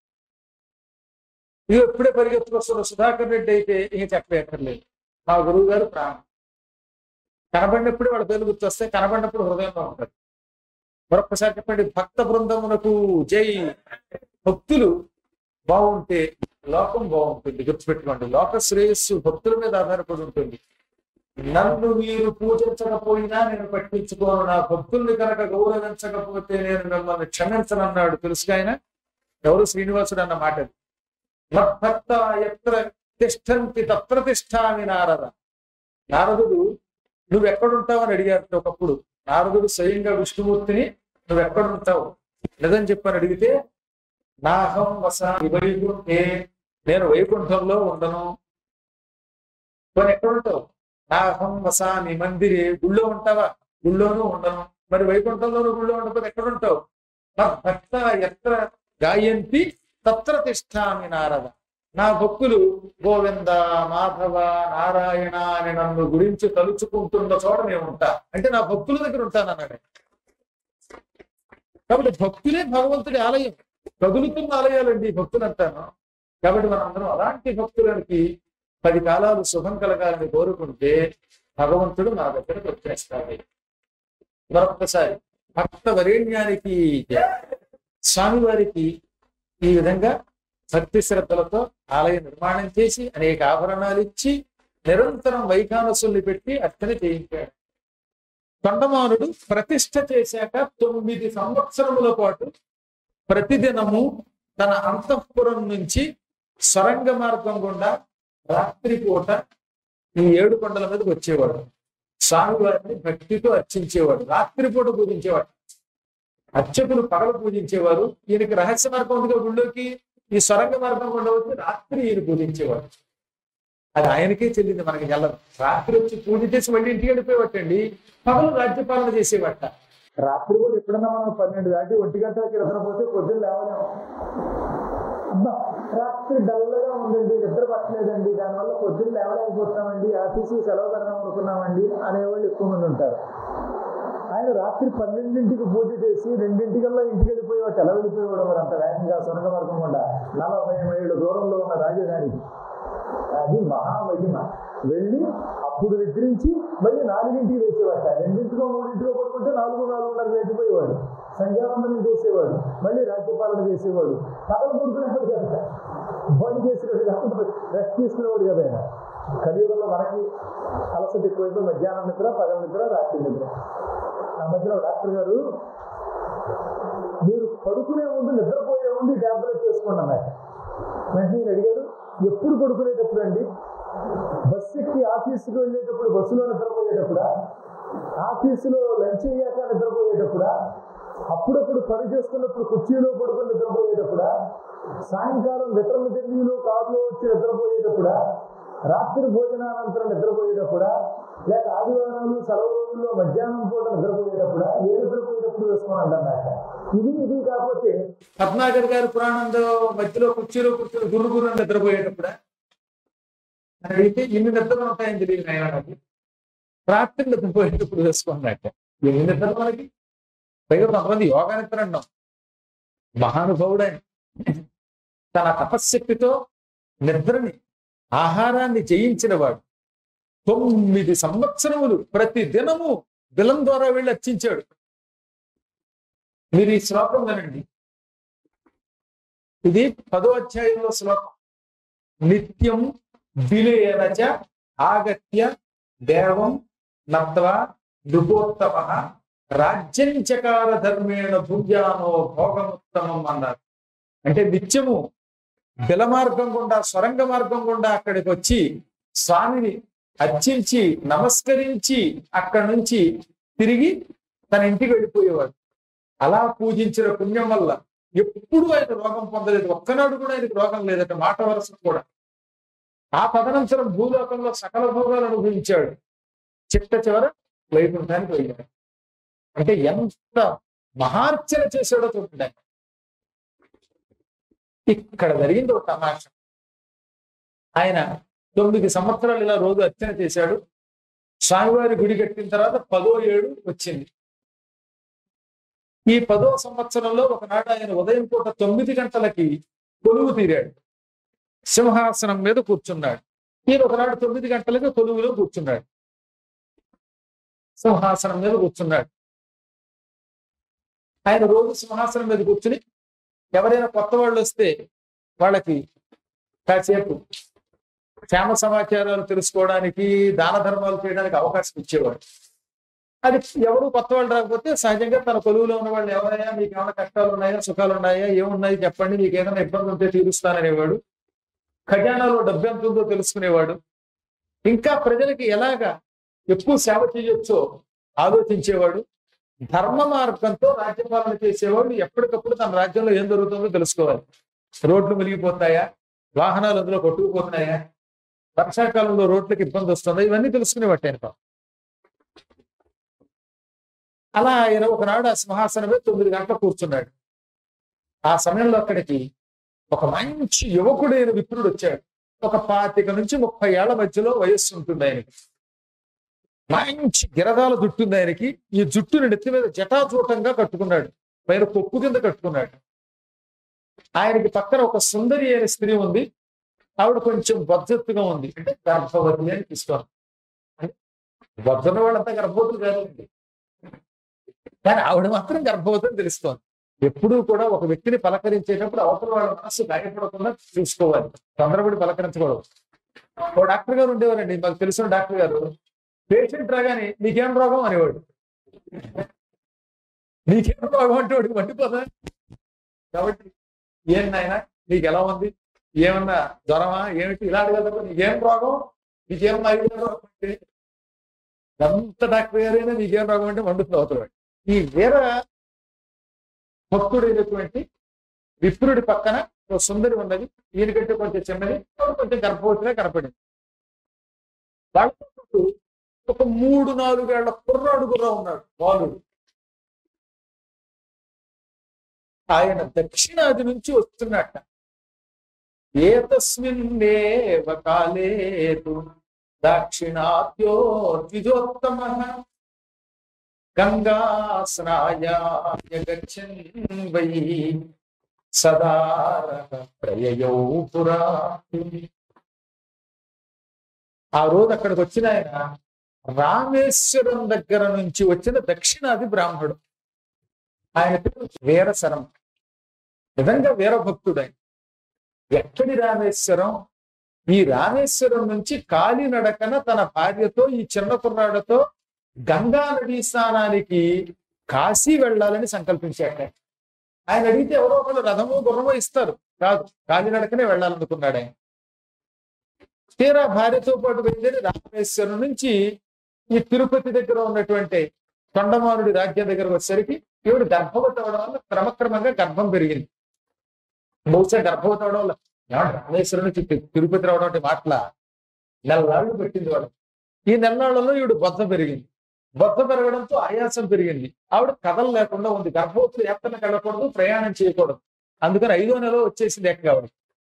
ఇది ఎప్పుడే పరిగెత్తుకొస్తున్న సుధాకర్ రెడ్డి అయితే ఇంక చెప్పక్కర్లేదు మా గురువు గారు ప్రాణం కనబడినప్పుడు వాళ్ళ పేర్లు గుర్తొస్తే కనబడినప్పుడు హృదయంలో ఉంటారు మరొక్కసారి చెప్పండి భక్త బృందమునకు జై భక్తులు బాగుంటే లోకం బాగుంటుంది గుర్తుపెట్టుకోండి లోక శ్రేయస్సు భక్తుల మీద ఆధారపడి ఉంటుంది నన్ను మీరు పూజించకపోయినా నేను పట్టించుకోను నా భక్తుల్ని కనుక గౌరవించకపోతే నేను మిమ్మల్ని క్షమించనన్నాడు తెలుసుగా ఆయన ఎవరు శ్రీనివాసుడు అన్న మాట అది. మద్భక్త ఎత్ర తిష్టంతి తత్ర తిష్టామి నారద నారదుడు నువ్వు ఎక్కడుంటావు అని అడిగారు ఒకప్పుడు నారదుడు స్వయంగా విష్ణుమూర్తిని నువ్వు ఎక్కడుంటావు లేదని చెప్పని అడిగితే నాహం వస వైకుంఠే నేను వైకుంఠంలో ఉండను కొన్ని ఎక్కడుంటావు నాహం వసామి మందిరే గుళ్ళో ఉంటావా గుళ్ళోనూ ఉండను మరి వైకుంఠంలోనూ గుళ్ళో ఉండకపోతే ఎక్కడుంటావు భక్త ఎత్ర గాయంతి తత్ర తిష్టామి నారద నా భక్తులు గోవింద మాధవ నారాయణ అని నన్ను గురించి తలుచుకుంటున్న చోట నేను ఉంటా అంటే నా భక్తుల దగ్గర ఉంటాను అన్నాడు ఆయన. కాబట్టి భక్తులే భగవంతుడి ఆలయం కదులుతున్న ఆలయాలండి ఈ భక్తులు అంటాను కాబట్టి మనం అందరం అలాంటి భక్తులకి పది కాలాలు శుభం కలగాలని కోరుకుంటే భగవంతుడు నా దగ్గరకు వచ్చేస్తాడు మరొక్కసారి భక్త వరేణ్యానికి స్వామివారికి ఈ విధంగా భక్తి శ్రద్ధలతో ఆలయ నిర్మాణం చేసి అనేక ఆభరణాలు ఇచ్చి నిరంతరం వైఖానసుల్ని పెట్టి అర్చన చేయించాడు తొండమానుడు ప్రతిష్ఠ చేశాక తొమ్మిది సంవత్సరముల పాటు ప్రతిదినము తన అంతఃపురం నుంచి సొరంగ మార్గం గుండా రాత్రిపూట ఈ ఏడు కొండల మీదకి వచ్చేవాడు స్వామివారిని భక్తితో అర్చించేవాడు రాత్రిపూట పూజించేవాడు అర్చకులు పగలు పూజించేవారు ఈయనకి రహస్య మార్గం ఉందిగా గుళ్ళోకి ఈ సొరంగ మార్గం గుండా వచ్చి రాత్రి ఈయన పూజించేవాడు అది ఆయనకే చెల్లింది మనకి వెళ్ళదు రాత్రి వచ్చి పూజ చేసి మళ్ళీ ఇంటికి వెళ్ళిపోయేవట్టండి పగలు రాజ్యపాలన చేసేవట రాత్రి కూడా ఎప్పుడన్నా మనం పన్నెండు దాటి ఒంటి గంటలకి నిద్రపోతే పొద్దున్న లేవలేము అబ్బా రాత్రి డల్గా ఉందండి నిద్ర పట్టలేదండి దానివల్ల పొద్దున్న లేవలేకపోతున్నామండి ఆఫీసు సెలవు పెడదాం అనుకున్నామండి అనేవాళ్ళు ఎక్కువ మంది ఉంటారు ఆయన రాత్రి పన్నెండింటికి పూజ చేసి రెండింటికల్లా ఇంటికి వెళ్ళిపోయేవాడు ఎలా వెళ్ళిపోయేవాడు మరి అంత వేగంగా సొనగ మార్గం గుండా నలభై మైళ్ళ దూరంలో ఉన్న రాజధానికి అది మహామహిమ వెళ్ళి అప్పుడు నిద్రించి మళ్ళీ నాలుగింటికి లేచేవాట రెండింటికో మూడింటికో పడుకుంటే నాలుగు నాలుగున్నర లేచిపోయేవాడు సంధ్యావందనం చేసేవాడు మళ్ళీ రాజ్యపాలన చేసేవాడు పగలు పడుకునేవాడు కదా భోజనం చేసేవాడు కాకుండా రెస్ట్ తీసుకునేవాడు కదా ఆయన కలియుగంలో మనకి అలసట ఎక్కువైపోయి మధ్యాహ్నం నిద్ర పగల నిద్ర రాత్రి నిద్ర ఆ మధ్యలో డాక్టర్ గారు మీరు పడుకునే ముందు నిద్రపోయే ముందు ట్యాబ్లెట్ వేసుకోండి అన్నమాట వెంటనే ఈయన అడిగారు ఎప్పుడు పడుకునేటప్పుడు అండి బస్సు ఎక్కి ఆఫీసుకు వెళ్ళేటప్పుడు బస్సులో నిద్రపోయేటప్పుడా ఆఫీసులో లంచ్ అయ్యాక నిద్రపోయేటప్పుడా అప్పుడప్పుడు పని చేస్తున్నప్పుడు కుర్చీలో పడుకొని నిద్రపోయేటప్పుడా సాయంకాలం వితరణ ఢిల్లీలో కారులో వచ్చి నిద్రపోయేటప్పుడా రాత్రి భోజనానంతరం నిద్రపోయేటప్పుడా లేక ఆదివారాలు సెలవు రోజుల్లో మధ్యాహ్నం పూట నిద్రపోయేటప్పుడా ఏ నిద్రపోయేటప్పుడు వేసుకోనండి అన్నమాట ఇది ఇది కాకపోతే పద్మాగర్ గారి పురాణంలో మధ్యలో కుర్చీలో కూర్చొని గుర్రు గుర్రు నిద్రపోయేటప్పుడా అని అడిగితే ఇన్ని నిద్రలు ఉంటాయని తెలియదు నాయనకి రాత్రి నిద్రపోయేటప్పుడు వేసుకున్నట్ట ఎన్ని నిద్రలు మనకి పైగా కొంతమంది యోగా నిద్ర అన్నాం మహానుభావుడని తన తపశ్శక్తితో నిద్రని ఆహారాన్ని జయించిన వాడు తొమ్మిది సంవత్సరములు ప్రతి దినము బిలం ద్వారా వెళ్ళి అర్చించాడు మీరు ఈ శ్లోకం వినండి ఇది పదో అధ్యాయంలో శ్లోకం నిత్యం విలేనచ ఆగత్య దేవం నత్వా నృపోత్తమ రాజ్యం చకార ధర్మేణ భుజానో భోగముత్తమం అన్నారు అంటే నిత్యము బిల మార్గం గుండా స్వరంగ మార్గం గుండా అక్కడికి వచ్చి స్వామిని అర్చించి నమస్కరించి అక్కడి నుంచి తిరిగి తన ఇంటికి వెళ్ళిపోయేవాడు అలా పూజించిన పుణ్యం వల్ల ఎప్పుడు ఆయన రోగం పొందలేదు ఒక్కనాడు కూడా ఆయనకు రోగం లేదట మాట వరస కూడా ఆ తదనంతరం భూలోకంలో సకల భోగాలు అనుభవించాడు చిట్ట చివర వైకుంఠానికి వెళ్ళాడు అంటే ఎంత మహార్చన చేశాడో చూడండి ఆయన. ఇక్కడ జరిగింది ఒక తమాష ఆయన తొమ్మిది సంవత్సరాలు ఇలా రోజు అర్చన చేశాడు స్వామివారి గుడి కట్టిన తర్వాత పదో ఏడు వచ్చింది ఈ పదో సంవత్సరంలో ఒకనాడు ఆయన ఉదయం పూట తొమ్మిది గంటలకి కొలువు తీరాడు సింహాసనం మీద కూర్చున్నాడు ఈయన ఒకనాడు తొమ్మిది గంటలకి కొలువులో కూర్చున్నాడు సింహాసనం మీద కూర్చున్నాడు ఆయన రోజు సింహాసనం మీద కూర్చుని ఎవరైనా కొత్త వాళ్ళు వస్తే వాళ్ళకి కాసేపు క్షేమ సమాచారాలు తెలుసుకోవడానికి దాన ధర్మాలు చేయడానికి అవకాశం ఇచ్చేవాడు అది ఎవరు కొత్త వాళ్ళు రాకపోతే సహజంగా తన కొలువులో ఉన్న వాళ్ళు ఎవరైనా మీకు ఏమైనా కష్టాలు ఉన్నాయా సుఖాలు ఉన్నాయా ఏమున్నాయి చెప్పండి మీకు ఏదైనా ఇబ్బంది ఉంటే తీరుస్తాననేవాడు ఖజానాలో డబ్బు ఎంత ఉందో తెలుసుకునేవాడు ఇంకా ప్రజలకి ఎలాగా ఎక్కువ సేవ చేయొచ్చో ఆలోచించేవాడు ధర్మ మార్గంతో రాజ్యపాలన చేసేవాడు ఎప్పటికప్పుడు తన రాజ్యంలో ఏం జరుగుతుందో తెలుసుకోవాలి రోడ్లు మునిగిపోతాయా వాహనాలు అందులో కొట్టుకుపోతున్నాయా వర్షాకాలంలో రోడ్లకు ఇబ్బంది వస్తుందా ఇవన్నీ తెలుసుకునేవాడు ఆయన పాపం. అలా ఆయన ఒకనాడు ఆ సింహాసనం మీద తొమ్మిది గంటలు కూర్చున్నాడు ఆ సమయంలో అక్కడికి ఒక మంచి యువకుడైన విప్రుడు వచ్చాడు ఒక పాతిక నుంచి ముప్పై ఏళ్ల మధ్యలో వయస్సు ఉంటుంది ఆయనకి మంచి గిరదాల జుట్టు ఉంది ఆయనకి ఈ జుట్టుని నెత్తి మీద జటాజూటంగా కట్టుకున్నాడు పైన కొప్పు కింద కట్టుకున్నాడు ఆయనకి పక్కన ఒక సుందరి అయిన స్త్రీ ఉంది ఆవిడ కొంచెం బద్దెత్తుగా ఉంది అంటే గర్భవతి అని తీసుకోవాలి బద్దన్న వాళ్ళంతా గర్భవతులు కాదండి కానీ ఆవిడ మాత్రం గర్భవతి అని తెలుస్తోంది ఎప్పుడూ కూడా ఒక వ్యక్తిని పలకరించేటప్పుడు అవతల వాళ్ళ మనస్సు గాయపడకుండా చూసుకోవాలి తొందరపడి పలకరించకూడదు ఓ డాక్టర్ గారు ఉండేవారండి మాకు తెలిసిన డాక్టర్ గారు పేషెంట్ రాగానే నీకేం రోగం అనేవాడు నీకేం రోగం అంటే వాడికి మండిపోదా కాబట్టి ఏం నాయన నీకు ఎలా ఉంది ఏమన్నా జ్వరమా ఏమిటి ఇలా అడగదు నీకేం రోగం నీకేం ఐదు రోగం అంటే ఎంత డాక్టర్ గారైనా నీకేం రోగం అంటే మండుతుంది అవుతాడు ఈ వీర భక్తుడైనటువంటి విప్రుడి పక్కన ఒక సుందరి ఉన్నది ఈయనకంటే కొంచెం చిన్నది ఆవిడ కొంచెం గర్భవతిగా కనపడింది వాళ్ళతో పాటు ఒక మూడు నాలుగేళ్ల కుర్రాడు కూడా ఉన్నాడు బాలుడు ఆయన దక్షిణాది నుంచి వస్తున్నట్ట ఏతస్మిన్నేవ కాలేతు దాక్షిణాద్యో ద్విజోత్తమ గంగా స్నాయాయ గచ్చన్ వై సదార ప్రయయౌ పురా ఆ రోజు అక్కడికి వచ్చిన ఆయన రామేశ్వరం దగ్గర నుంచి వచ్చిన దక్షిణాది బ్రాహ్మణుడు ఆయన పేరు వీరశరం నిజంగా వీరభక్తుడు ఆయన ఎక్కడి రామేశ్వరం ఈ రామేశ్వరం నుంచి కాలినడకన తన భార్యతో ఈ చిన్న కుర్రాడతో గంగా నదీ స్నానానికి కాశీ వెళ్ళాలని సంకల్పించాడు ఆయన అడిగితే ఎవరో ఒకళ్ళు రథము గుర్రమో ఇస్తారు కాదు కాలినడకనే వెళ్ళాలనుకున్నాడు ఆయన తీరా భార్యతో పాటు వెళ్ళి రామేశ్వరం నుంచి ఈ తిరుపతి దగ్గర ఉన్నటువంటి తొండమానుడి రాజ్యం దగ్గర వచ్చేసరికి ఈవిడ గర్భవతి అవడం వల్ల క్రమక్రమంగా గర్భం పెరిగింది బహుశా గర్భవతి అవడం వల్ల ఏమంటే రామేశ్వరం నుంచి తి- తిరుపతి రావడం అంటే మాటల నెలలాళ్ళు పెట్టింది వాడు ఈ నెలలాళ్లలో ఈవిడ బొత్త పెరిగింది బొత్త పెరగడంతో ఆయాసం పెరిగింది ఆవిడ కథలు లేకుండా ఉంది గర్భవతులు ఎత్తనకి వెళ్ళకూడదు ప్రయాణం చేయకూడదు అందుకని ఐదో నెల వచ్చేసింది ఎక్క ఆవిడ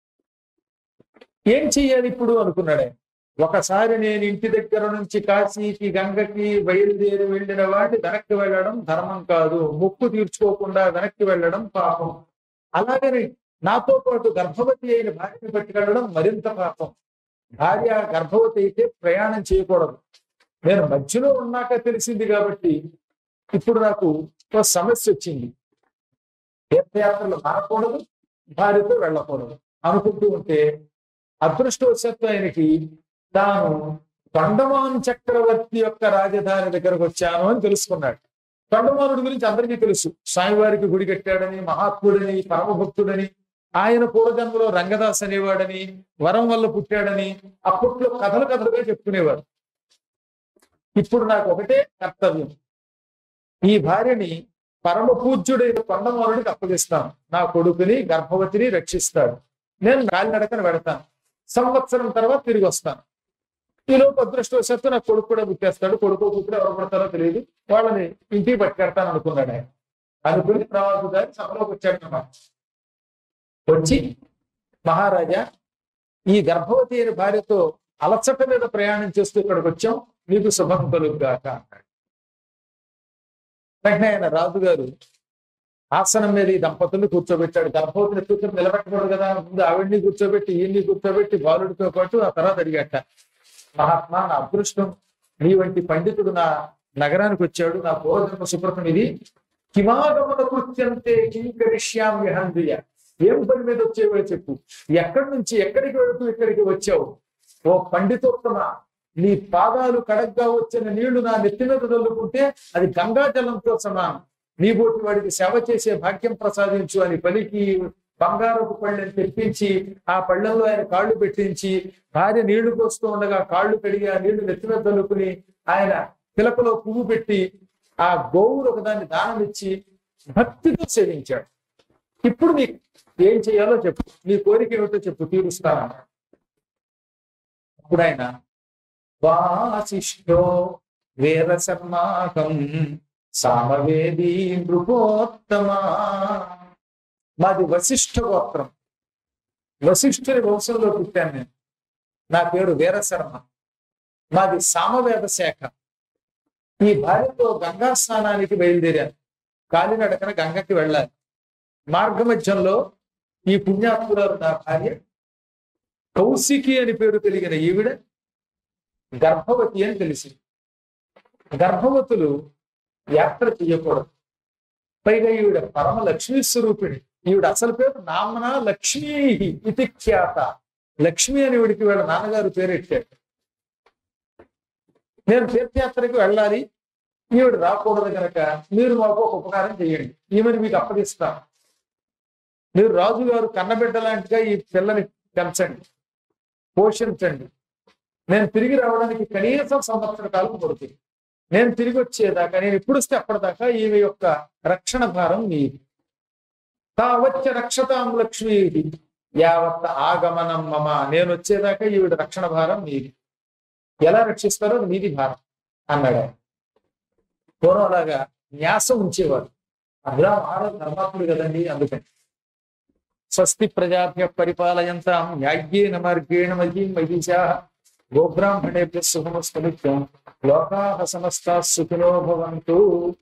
ఏం చెయ్యాలి ఇప్పుడు అనుకున్నాడు ఆయన ఒకసారి నేను ఇంటి దగ్గర నుంచి కాశీకి గంగకి బయలుదేరి వెళ్ళిన వాడిని వెనక్కి వెళ్ళడం ధర్మం కాదు ముక్కు తీర్చుకోకుండా వెనక్కి వెళ్ళడం పాపం అలాగని నాతో పాటు గర్భవతి అయిన భార్యని పట్టుకెళ్ళడం మరింత పాపం భార్య గర్భవతి అయితే ప్రయాణం చేయకూడదు నేను మధ్యలో ఉన్నాక తెలిసింది కాబట్టి ఇప్పుడు నాకు ఒక సమస్య వచ్చింది తీర్థయాత్రలు మారకూడదు భార్యతో వెళ్ళకూడదు అనుకుంటూ ఉంటే అదృష్టవశాత్తు ఆయనకి తాను తొండమాన్ చక్రవర్తి యొక్క రాజధాని దగ్గరకు వచ్చాను అని తెలుసుకున్నాడు తొండమానుడి గురించి అందరికీ తెలుసు స్వామివారికి గుడి కట్టాడని మహాత్ముడని పరమభక్తుడని ఆయన పూర్వజన్మలో రంగదాస్ అనేవాడని వరం వల్ల పుట్టాడని అప్పట్లో కథలు కథలుగా చెప్పుకునేవారు ఇప్పుడు నాకు ఒకటే కర్తవ్యం ఈ భార్యని పరమ పూజ్యుడైన కొండమారుడికి అప్పగిస్తాను నా కొడుకుని గర్భవతిని రక్షిస్తాడు నేను కాలినడకన వెడతాను సంవత్సరం తర్వాత తిరిగి వస్తాను ఈలోపు అదృష్టవశాత్తు నా కొడుకు కూడా పుట్టేస్తాడు కొడుకు కూతురు ఎవరు పడతారో తెలియదు వాళ్ళని ఇంటికి పట్టుకెడతాను అనుకున్నాడు ఆయన అనుకుని ప్రవాసు గారి సభలోకి వచ్చాడు అన్నమాట వచ్చి మహారాజా ఈ గర్భవతి అయిన భార్యతో అలసట మీద ప్రయాణం చేస్తూ ఇక్కడికి వచ్చాం మీకు శుభం కలుగుగాక అన్నాడు వెంటనే ఆయన రాజుగారు ఆసనం మీద ఈ దంపతుల్ని కూర్చోబెట్టాడు గర్భవతిని కూర్చొని నిలబెట్టకూడదు కదా ముందు ఆవిడ్ని కూర్చోబెట్టి ఈయన్ని కూర్చోబెట్టి బాలుడితో పాటు ఆ తర్వాత అడిగట మహాత్మా నా అదృష్టం నీ వంటి పండితుడు నా నగరానికి వచ్చాడు నా పూర్వజన్మ సుకృతం ఇది కిమాగమన కృత్యంతే కింకరిష్యామ్యహంద్రియ ఏం పని మీద వచ్చేవో చెప్పు ఎక్కడి నుంచి ఎక్కడికి వెళుతూ ఇక్కడికి వచ్చావు ఓ పండితోత్తమ నీ పాదాలు కడగ్గా వచ్చిన నీళ్లు నా నెత్తి మీద చల్లుకుంటే అది గంగా జలంతో సమానం నీ బోటి వాడికి సేవ చేసే భాగ్యం ప్రసాదించు అని పలికి బంగారపు పళ్ళని తెప్పించి ఆ పళ్ళల్లో ఆయన కాళ్ళు పెట్టించి భార్య నీళ్లు పోస్తూ ఉండగా కాళ్ళు కడిగి ఆ నీళ్లు నెత్తి మీద చల్లుకుని ఆయన పిలకలో పువ్వు పెట్టి ఆ గోవులు ఒకదాన్ని దానం ఇచ్చి భక్తితో సేవించాడు ఇప్పుడు నీకు ఏం చేయాలో చెప్పు నీ కోరిక ఏమిటో చెప్పు తీరుస్తాను అప్పుడు ఆయన వాసిష్ఠో వీరసర్మాకం సామవేదీ నృపోత్తమా మాది వశిష్ఠ గోత్రం వశిష్ఠుని వంశంలో పుట్టాను నేను నా పేరు వీరశర్మ మాది సామవేద శాఖ ఈ భార్యతో గంగా స్నానానికి బయలుదేరాను కాలినడకన గంగకి వెళ్ళాలి మార్గ మధ్యంలో ఈ పుణ్యాత్మురాలు నా భార్య కౌశికి అని పేరు కలిగిన ఈవిడ గర్భవతి అని తెలిసింది గర్భవతులు యాత్ర చేయకూడదు పైగా ఈవిడ పరమ లక్ష్మీ స్వరూపిణి ఈవిడ అసలు పేరు నామన లక్ష్మీ ఇది ఖ్యాత లక్ష్మి అని ఈవిడికి వీళ్ళ నాన్నగారు పేరెట్టాడు నేను తీర్థయాత్రకి వెళ్ళాలి ఈవిడ రాకూడదు కనుక మీరు మాకు ఒక ఉపకారం చేయండి ఈమెను మీకు అప్పగిస్తాను మీరు రాజుగారు కన్నబిడ్డ లాంటిగా ఈ పిల్లని పెంచండి పోషించండి నేను తిరిగి రావడానికి కనీసం సంవత్సర కాలం పడుతుంది నేను తిరిగి వచ్చేదాకా నేను ఎప్పుడు వస్తే అప్పటిదాకా ఈమె యొక్క రక్షణ భారం మీది తావచ్చ రక్షతాం లక్ష్మీ యావత్ ఆగమనం మమ నేను వచ్చేదాకా ఈవిడ రక్షణ భారం మీది ఎలా రక్షిస్తారో అది మీది భారం అన్నాడు ఆయన. పూర్వం అలాగా న్యాసం ఉంచేవారు అలా ఆడ ధర్మాత్ముడు కదండి అందుకని స్వస్తి ప్రజాభ్య పరిపాలయంతాం న్యాయ్యేన మార్గేణ మయీ మహిషా గోబ్రాహ్మణేభ్య సుఖమస్తు నిత్యం లోకాః సమస్తాః సుఖినో భవంతు